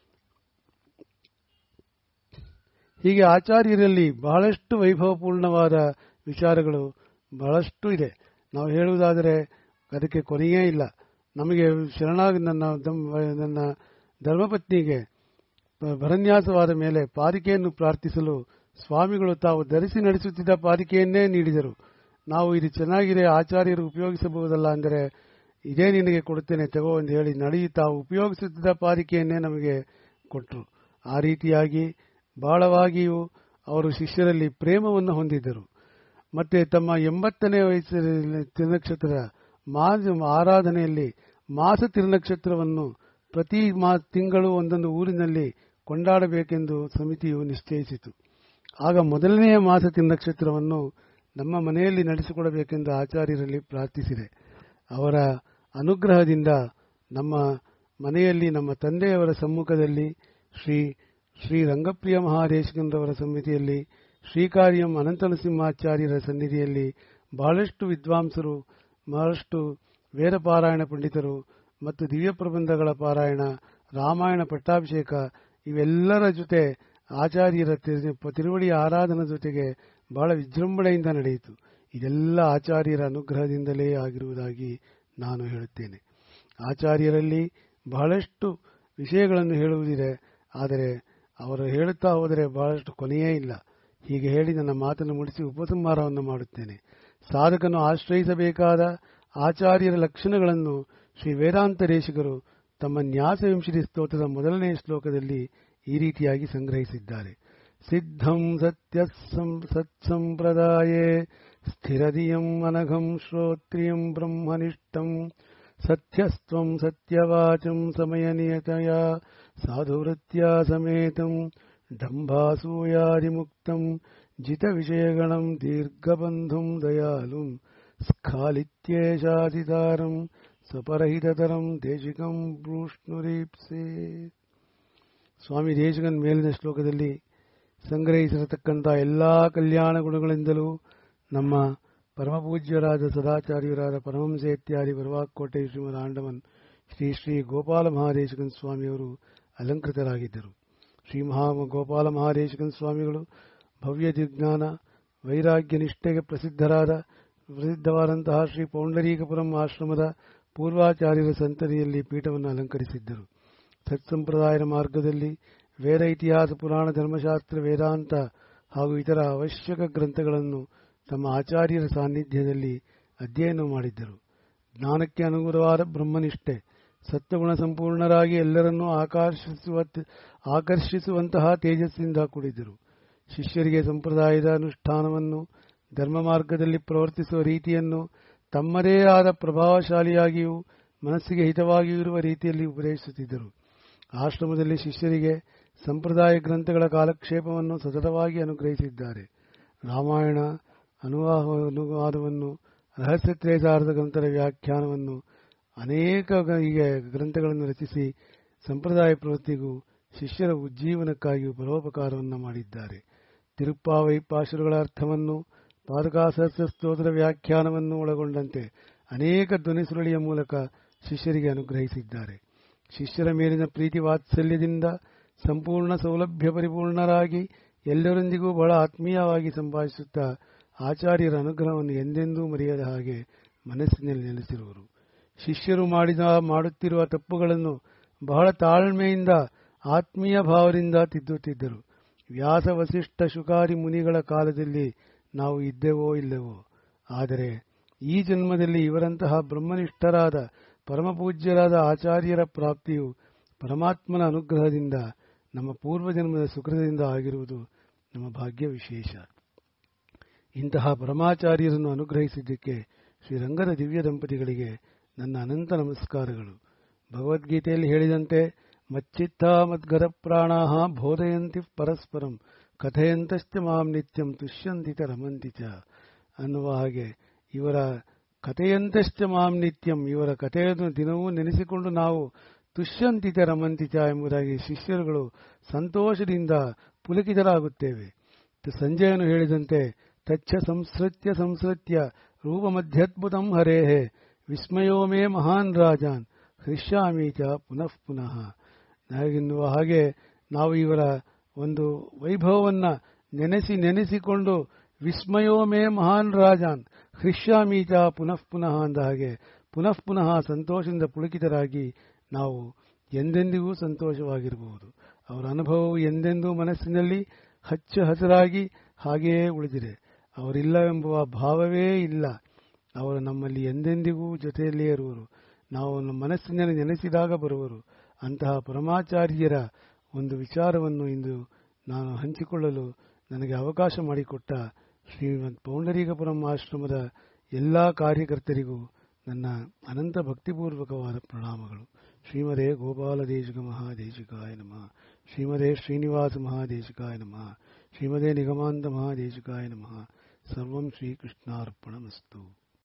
ಹೀಗೆ ಆಚಾರ್ಯರಲ್ಲಿ ಬಹಳಷ್ಟು ವೈಭವಪೂರ್ಣವಾದ ವಿಚಾರಗಳು ಬಹಳಷ್ಟು ಇದೆ ನಾವು ಹೇಳುವುದಾದರೆ ಅದಕ್ಕೆ ಕೊನೆಯೇ ಇಲ್ಲ ನಮಗೆ ಶರಣಾಗಿ ನನ್ನ ನನ್ನ ಧರ್ಮಪತ್ನಿಗೆ ಭರನ್ಯಾಸವಾದ ಮೇಲೆ ಪಾದಿಕೆಯನ್ನು ಪ್ರಾರ್ಥಿಸಲು ಸ್ವಾಮಿಗಳು ತಾವು ಧರಿಸಿ ನಡೆಸುತ್ತಿದ್ದ ಪಾದಿಕೆಯನ್ನೇ ನೀಡಿದರು ನಾವು ಇದು ಚೆನ್ನಾಗಿದೆ ಆಚಾರ್ಯರು ಉಪಯೋಗಿಸಬಹುದಲ್ಲ ಅಂದರೆ ಇದೇ ನಿನಗೆ ಕೊಡುತ್ತೇನೆ ತಗೋ ಎಂದು ಹೇಳಿ ನಡಿ ತಾವು ಉಪಯೋಗಿಸುತ್ತಿದ್ದ ಪಾದಿಕೆಯನ್ನೇ ನಮಗೆ ಕೊಟ್ಟರು ಆ ರೀತಿಯಾಗಿ ಬಹಳವಾಗಿಯೂ ಅವರು ಶಿಷ್ಯರಲ್ಲಿ ಪ್ರೇಮವನ್ನು ಹೊಂದಿದ್ದರು ಮತ್ತೆ ತಮ್ಮ ಎಂಬತ್ತನೇ ವಯಸ್ಸಿನ ತಿರುನಕ್ಷತ್ರ ಮಾಸ ಆರಾಧನೆಯಲ್ಲಿ ಮಾಸ ತಿರುನಕ್ಷತ್ರವನ್ನು ಪ್ರತಿ ಮಾ ತಿಂಗಳು ಒಂದೊಂದು ಊರಿನಲ್ಲಿ ಕೊಂಡಾಡಬೇಕೆಂದು ಸಮಿತಿಯು ನಿಶ್ಚಯಿಸಿತು ಆಗ ಮೊದಲನೆಯ ಮಾಸ ತಿರುನಕ್ಷತ್ರವನ್ನು ನಮ್ಮ ಮನೆಯಲ್ಲಿ ನಡೆಸಿಕೊಡಬೇಕೆಂದು ಆಚಾರ್ಯರಲ್ಲಿ ಪ್ರಾರ್ಥಿಸಿದೆ ಅವರ ಅನುಗ್ರಹದಿಂದ ನಮ್ಮ ಮನೆಯಲ್ಲಿ ನಮ್ಮ ತಂದೆಯವರ ಸಮ್ಮುಖದಲ್ಲಿ ಶ್ರೀ ಶ್ರೀ ರಂಗಪ್ರಿಯ ಮಹಾದೇಶಕಂದ್ರವರ ಸಮಿತಿಯಲ್ಲಿ ಶ್ರೀಕಾರ್ಯಂ ಅನಂತನರಸಿಂಹಾಚಾರ್ಯರ ಸನ್ನಿಧಿಯಲ್ಲಿ ಬಹಳಷ್ಟು ವಿದ್ವಾಂಸರು ಬಹಳಷ್ಟು ವೇದ ಪಾರಾಯಣ ಪಂಡಿತರು ಮತ್ತು ದಿವ್ಯ ಪ್ರಬಂಧಗಳ ಪಾರಾಯಣ ರಾಮಾಯಣ ಪಟ್ಟಾಭಿಷೇಕ ಇವೆಲ್ಲರ ಜೊತೆ ಆಚಾರ್ಯರ ತಿರುವಳಿಯ ಆರಾಧನಾ ಜೊತೆಗೆ ಬಹಳ ವಿಜೃಂಭಣೆಯಿಂದ ನಡೆಯಿತು ಇದೆಲ್ಲ ಆಚಾರ್ಯರ ಅನುಗ್ರಹದಿಂದಲೇ ಆಗಿರುವುದಾಗಿ ನಾನು ಹೇಳುತ್ತೇನೆ ಆಚಾರ್ಯರಲ್ಲಿ ಬಹಳಷ್ಟು ವಿಷಯಗಳನ್ನು ಹೇಳುವುದಿದೆ ಆದರೆ ಅವರು ಹೇಳುತ್ತಾ ಹೋದರೆ ಬಹಳಷ್ಟು ಕೊನೆಯೇ ಇಲ್ಲ ಹೀಗೆ ಹೇಳಿ ನನ್ನ ಮಾತನ್ನು ಮುಡಿಸಿ ಉಪಸಂಹಾರವನ್ನು ಮಾಡುತ್ತೇನೆ ಸಾಧಕನು ಆಶ್ರಯಿಸಬೇಕಾದ ಆಚಾರ್ಯರ ಲಕ್ಷಣಗಳನ್ನು ಶ್ರೀ ವೇದಾಂತ ದೇಶಿಗರು ತಮ್ಮ ನ್ಯಾಸ ವಿಂಶತಿ ಸ್ತೋತ್ರದ ಮೊದಲನೇ ಶ್ಲೋಕದಲ್ಲಿ ಈ ರೀತಿಯಾಗಿ ಸಂಗ್ರಹಿಸಿದ್ದಾರೆ ಸಿದ್ಧಂ ಸತ್ಯ ಸತ್ಸಂಪ್ರದಾಯೇ ಸ್ಥಿರದಿಯಂ ಅನಘಂ ಶ್ರೋತ್ರಿಯಂ ಬ್ರಹ್ಮನಿಷ್ಠಂ ಸತ್ಯಸ್ತ್ವಂ ಸತ್ಯವಾಚಂ ಸಮಯನಿಯತಯ ಸಾಧುವೃತ್ತ್ಯಾ ಸಮೇತಂ ಡಂಭಾಸೂಯಾದಿಮುಕ್ತಂ ಜಿತವಿಷಯಗಣಂ ದೀರ್ಘಬಂಧುಂ ದಯಾಲುಂ ಸ್ಖಾಲಿತ್ಯೇಷಾದಿತಾರಂ ಸ್ವಪರಹಿತತರಂ ದೇಶಿಕಂ ಭೂಷ್ಣುರೀಪ್ಸೆ ಸ್ವಾಮಿ ದೇಶಿಕನ್ ಮೇಲಿನ ಶ್ಲೋಕದಲ್ಲಿ ಸಂಗ್ರಹಿಸಿರತಕ್ಕಂಥ ಎಲ್ಲಾ ಕಲ್ಯಾಣ ಗುಣಗಳಿಂದಲೂ ನಮ್ಮ ಪರಮಪೂಜ್ಯರಾದ ಸದಾಚಾರ್ಯರಾದ ಪರಮಹಂಸ ಇತ್ಯಾದಿ ಬರವಾಕೋಟೆ ಶ್ರೀಮದ್ ಆಂಡವನ್ ಶ್ರೀ ಶ್ರೀ ಗೋಪಾಲ ಮಹಾದೇಶಕನ್ ಸ್ವಾಮಿಯವರು ಅಲಂಕೃತರಾಗಿದ್ದರು ಶ್ರೀ ಮಹಾ ಗೋಪಾಲ ಮಹಾದೇಶಕನ್ ಸ್ವಾಮಿಗಳು ಭವ್ಯ ಜಿಜ್ಞಾನ ವೈರಾಗ್ಯ ನಿಷ್ಠೆಗೆ ಪ್ರಸಿದ್ಧರಾದ ಪ್ರಸಿದ್ಧವಾದಂತಹ ಶ್ರೀ ಪೌಂಡರೀಕಪುರಂ ಆಶ್ರಮದ ಪೂರ್ವಾಚಾರ್ಯರ ಸಂತತಿಯಲ್ಲಿ ಪೀಠವನ್ನು ಅಲಂಕರಿಸಿದ್ದರು ಸತ್ಸಂಪ್ರದಾಯದ ಮಾರ್ಗದಲ್ಲಿ ವೇದ ಇತಿಹಾಸ ಪುರಾಣ ಧರ್ಮಶಾಸ್ತ್ರ ವೇದಾಂತ ಹಾಗೂ ಇತರ ಅವಶ್ಯಕ ಗ್ರಂಥಗಳನ್ನು ತಮ್ಮ ಆಚಾರ್ಯರ ಸಾನ್ನಿಧ್ಯದಲ್ಲಿ ಅಧ್ಯಯನ ಮಾಡಿದ್ದರು ಜ್ಞಾನಕ್ಕೆ ಅನುಗುಣವಾದ ಬ್ರಹ್ಮನಿಷ್ಠೆ ಸತ್ವಗುಣ ಸಂಪೂರ್ಣರಾಗಿ ಎಲ್ಲರನ್ನೂ ಆಕರ್ಷಿಸುವ ಆಕರ್ಷಿಸುವಂತಹ ತೇಜಸ್ಸಿಂದ ಕೂಡಿದ್ದರು ಶಿಷ್ಯರಿಗೆ ಸಂಪ್ರದಾಯದ ಅನುಷ್ಠಾನವನ್ನು ಧರ್ಮ ಮಾರ್ಗದಲ್ಲಿ ಪ್ರವರ್ತಿಸುವ ರೀತಿಯನ್ನು ತಮ್ಮದೇ ಆದ ಪ್ರಭಾವಶಾಲಿಯಾಗಿಯೂ ಮನಸ್ಸಿಗೆ ಹಿತವಾಗಿಯೂ ಇರುವ ರೀತಿಯಲ್ಲಿ ಉಪದೇಶಿಸುತ್ತಿದ್ದರು ಆಶ್ರಮದಲ್ಲಿ ಶಿಷ್ಯರಿಗೆ ಸಂಪ್ರದಾಯ ಗ್ರಂಥಗಳ ಕಾಲಕ್ಷೇಪವನ್ನು ಸತತವಾಗಿ ಅನುಗ್ರಹಿಸಿದ್ದಾರೆ ರಾಮಾಯಣ ಅನುವಾಹ ಅನುವಾದವನ್ನು ರಹಸ್ಯ ತ್ರೇಸಾರದ ಗ್ರಂಥದ ವ್ಯಾಖ್ಯಾನವನ್ನು ಅನೇಕ ಹೀಗೆ ಗ್ರಂಥಗಳನ್ನು ರಚಿಸಿ ಸಂಪ್ರದಾಯ ಪ್ರವೃತ್ತಿಗೂ ಶಿಷ್ಯರ ಉಜ್ಜೀವನಕ್ಕಾಗಿಯೂ ಪರೋಪಕಾರವನ್ನು ಮಾಡಿದ್ದಾರೆ ತಿರುಪ್ಪಾವೈ ಪಾಶುರಗಳ ಅರ್ಥವನ್ನು ಪಾದಕಾಸಹಸ್ರ ಸ್ತೋತ್ರ ವ್ಯಾಖ್ಯಾನವನ್ನು ಒಳಗೊಂಡಂತೆ ಅನೇಕ ಧ್ವನಿಸುರುಳಿಯ ಮೂಲಕ ಶಿಷ್ಯರಿಗೆ ಅನುಗ್ರಹಿಸಿದ್ದಾರೆ ಶಿಷ್ಯರ ಮೇಲಿನ ಪ್ರೀತಿ ವಾತ್ಸಲ್ಯದಿಂದ ಸಂಪೂರ್ಣ ಸೌಲಭ್ಯ ಪರಿಪೂರ್ಣರಾಗಿ ಎಲ್ಲರೊಂದಿಗೂ ಬಹಳ ಆತ್ಮೀಯವಾಗಿ ಸಂಭಾಷಿಸುತ್ತಾ ಆಚಾರ್ಯರ ಅನುಗ್ರಹವನ್ನು ಎಂದೆಂದೂ ಮರೆಯದ ಹಾಗೆ ಮನಸ್ಸಿನಲ್ಲಿ ನೆಲೆಸಿರುವರು ಶಿಷ್ಯರು ಮಾಡಿದ ಮಾಡುತ್ತಿರುವ ತಪ್ಪುಗಳನ್ನು ಬಹಳ ತಾಳ್ಮೆಯಿಂದ ಆತ್ಮೀಯ ಭಾವದಿಂದ ತಿದ್ದುತ್ತಿದ್ದರು ವ್ಯಾಸ ವಸಿಷ್ಠ ಶುಕಾರಿ ಮುನಿಗಳ ಕಾಲದಲ್ಲಿ ನಾವು ಇದ್ದೆವೋ ಇಲ್ಲವೋ ಆದರೆ ಈ ಜನ್ಮದಲ್ಲಿ ಇವರಂತಹ ಬ್ರಹ್ಮನಿಷ್ಠರಾದ ಪರಮಪೂಜ್ಯರಾದ ಆಚಾರ್ಯರ ಪ್ರಾಪ್ತಿಯು ಪರಮಾತ್ಮನ ಅನುಗ್ರಹದಿಂದ ನಮ್ಮ ಪೂರ್ವಜನ್ಮದ ಸುಕೃತದಿಂದ ಆಗಿರುವುದು ನಮ್ಮ ಭಾಗ್ಯ ವಿಶೇಷ ಇಂತಹ ಪರಮಾಚಾರ್ಯರನ್ನು ಅನುಗ್ರಹಿಸಿದ್ದಕ್ಕೆ ಶ್ರೀರಂಗದ ದಿವ್ಯ ದಂಪತಿಗಳಿಗೆ ನನ್ನ ಅನಂತ ನಮಸ್ಕಾರಗಳು ಭಗವದ್ಗೀತೆಯಲ್ಲಿ ಹೇಳಿದಂತೆ ಮಚ್ಚಿತ್ತ ಮದ್ಗದ ಪ್ರಾಣಾ ಬೋಧಯಂತಿ ಪರಸ್ಪರಂ ಕಥೆಯಂತಶ್ಚ ಮಾಂ ನಿತ್ಯಂ ತುಷ್ಯಂತಿತ ರಮಂತಿ ಚ ಅನ್ನುವ ಹಾಗೆ ಇವರ ಕಥೆಯಂತಶ್ಚ ಮಾಂ ನಿತ್ಯಂ ಇವರ ಕಥೆಯನ್ನು ದಿನವೂ ನೆನೆಸಿಕೊಂಡು ನಾವು ತುಷ್ಯಂತಿತ ರಮಂತಿಚ ಎಂಬುದಾಗಿ ಶಿಷ್ಯರುಗಳು ಸಂತೋಷದಿಂದ ಪುಲಕಿತರಾಗುತ್ತೇವೆ ಸಂಜಯನು ಹೇಳಿದಂತೆ ತಚ್ಚ ಸಂಸೃತ್ಯ ಸಂಸೃತ್ಯ ರೂಪಮಧ್ಯದ್ಭುತಂ ಹರೇಹೇ ವಿಸ್ಮಯೋ ಮೇ ಮಹಾನ್ ರಾಜಾನ್ ಹೃಷ್ಯಾಮಿ ಚ ಪುನಃ ಪುನಃ ಎನ್ನುವ ಹಾಗೆ ನಾವು ಇವರ ಒಂದು ವೈಭವವನ್ನ ನೆನೆಸಿ ನೆನೆಸಿಕೊಂಡು ವಿಸ್ಮಯೋ ಮೇ ಮಹಾನ್ ರಾಜಾನ್ ಹೃಷ್ಯಾಮಿ ಚ ಪುನಃ ಪುನಃ ಅಂದ ಹಾಗೆ ಪುನಃ ಪುನಃ ಸಂತೋಷದಿಂದ ಪುಳಕಿತರಾಗಿ ನಾವು ಎಂದೆಂದಿಗೂ ಸಂತೋಷವಾಗಿರಬಹುದು ಅವರ ಅನುಭವವು ಎಂದೆಂದೂ ಮನಸ್ಸಿನಲ್ಲಿ ಹಚ್ಚ ಹಸಿರಾಗಿ ಹಾಗೆಯೇ ಉಳಿದಿದೆ ಅವರಿಲ್ಲವೆಂಬುವ ಭಾವವೇ ಇಲ್ಲ ಅವರು ನಮ್ಮಲ್ಲಿ ಎಂದೆಂದಿಗೂ ಜೊತೆಯಲ್ಲಿಯೇ ಇರುವರು ನಾವು ನಮ್ಮ ಮನಸ್ಸಿನಲ್ಲಿ ನೆನೆಸಿದಾಗ ಬರುವರು ಅಂತಹ ಪರಮಾಚಾರ್ಯರ ಒಂದು ವಿಚಾರವನ್ನು ಇಂದು ನಾನು ಹಂಚಿಕೊಳ್ಳಲು ನನಗೆ ಅವಕಾಶ ಮಾಡಿಕೊಟ್ಟ ಶ್ರೀಮದ್ ಪೌಂಡರೀಕಪುರಂ ಆಶ್ರಮದ ಎಲ್ಲಾ ಕಾರ್ಯಕರ್ತರಿಗೂ ನನ್ನ ಅನಂತ ಭಕ್ತಿಪೂರ್ವಕವಾದ ಪ್ರಣಾಮಗಳು ಶ್ರೀಮದೇ ಗೋಪಾಲದೇಶಿಕ ಮಹಾದೇಶಿಕಾಯ ನಮಃ ಶ್ರೀಮದೇ ಶ್ರೀನಿವಾಸ ಮಹಾದೇಶಿಕಾಯ ನಮಃ ಶ್ರೀಮದೇ ನಿಗಮಾಂತ ಮಹಾದೇಶಿಕಾಯ ನಮಃ ಸರ್ವಂ ಶ್ರೀಕೃಷ್ಣಾರ್ಪಣಮಸ್ತು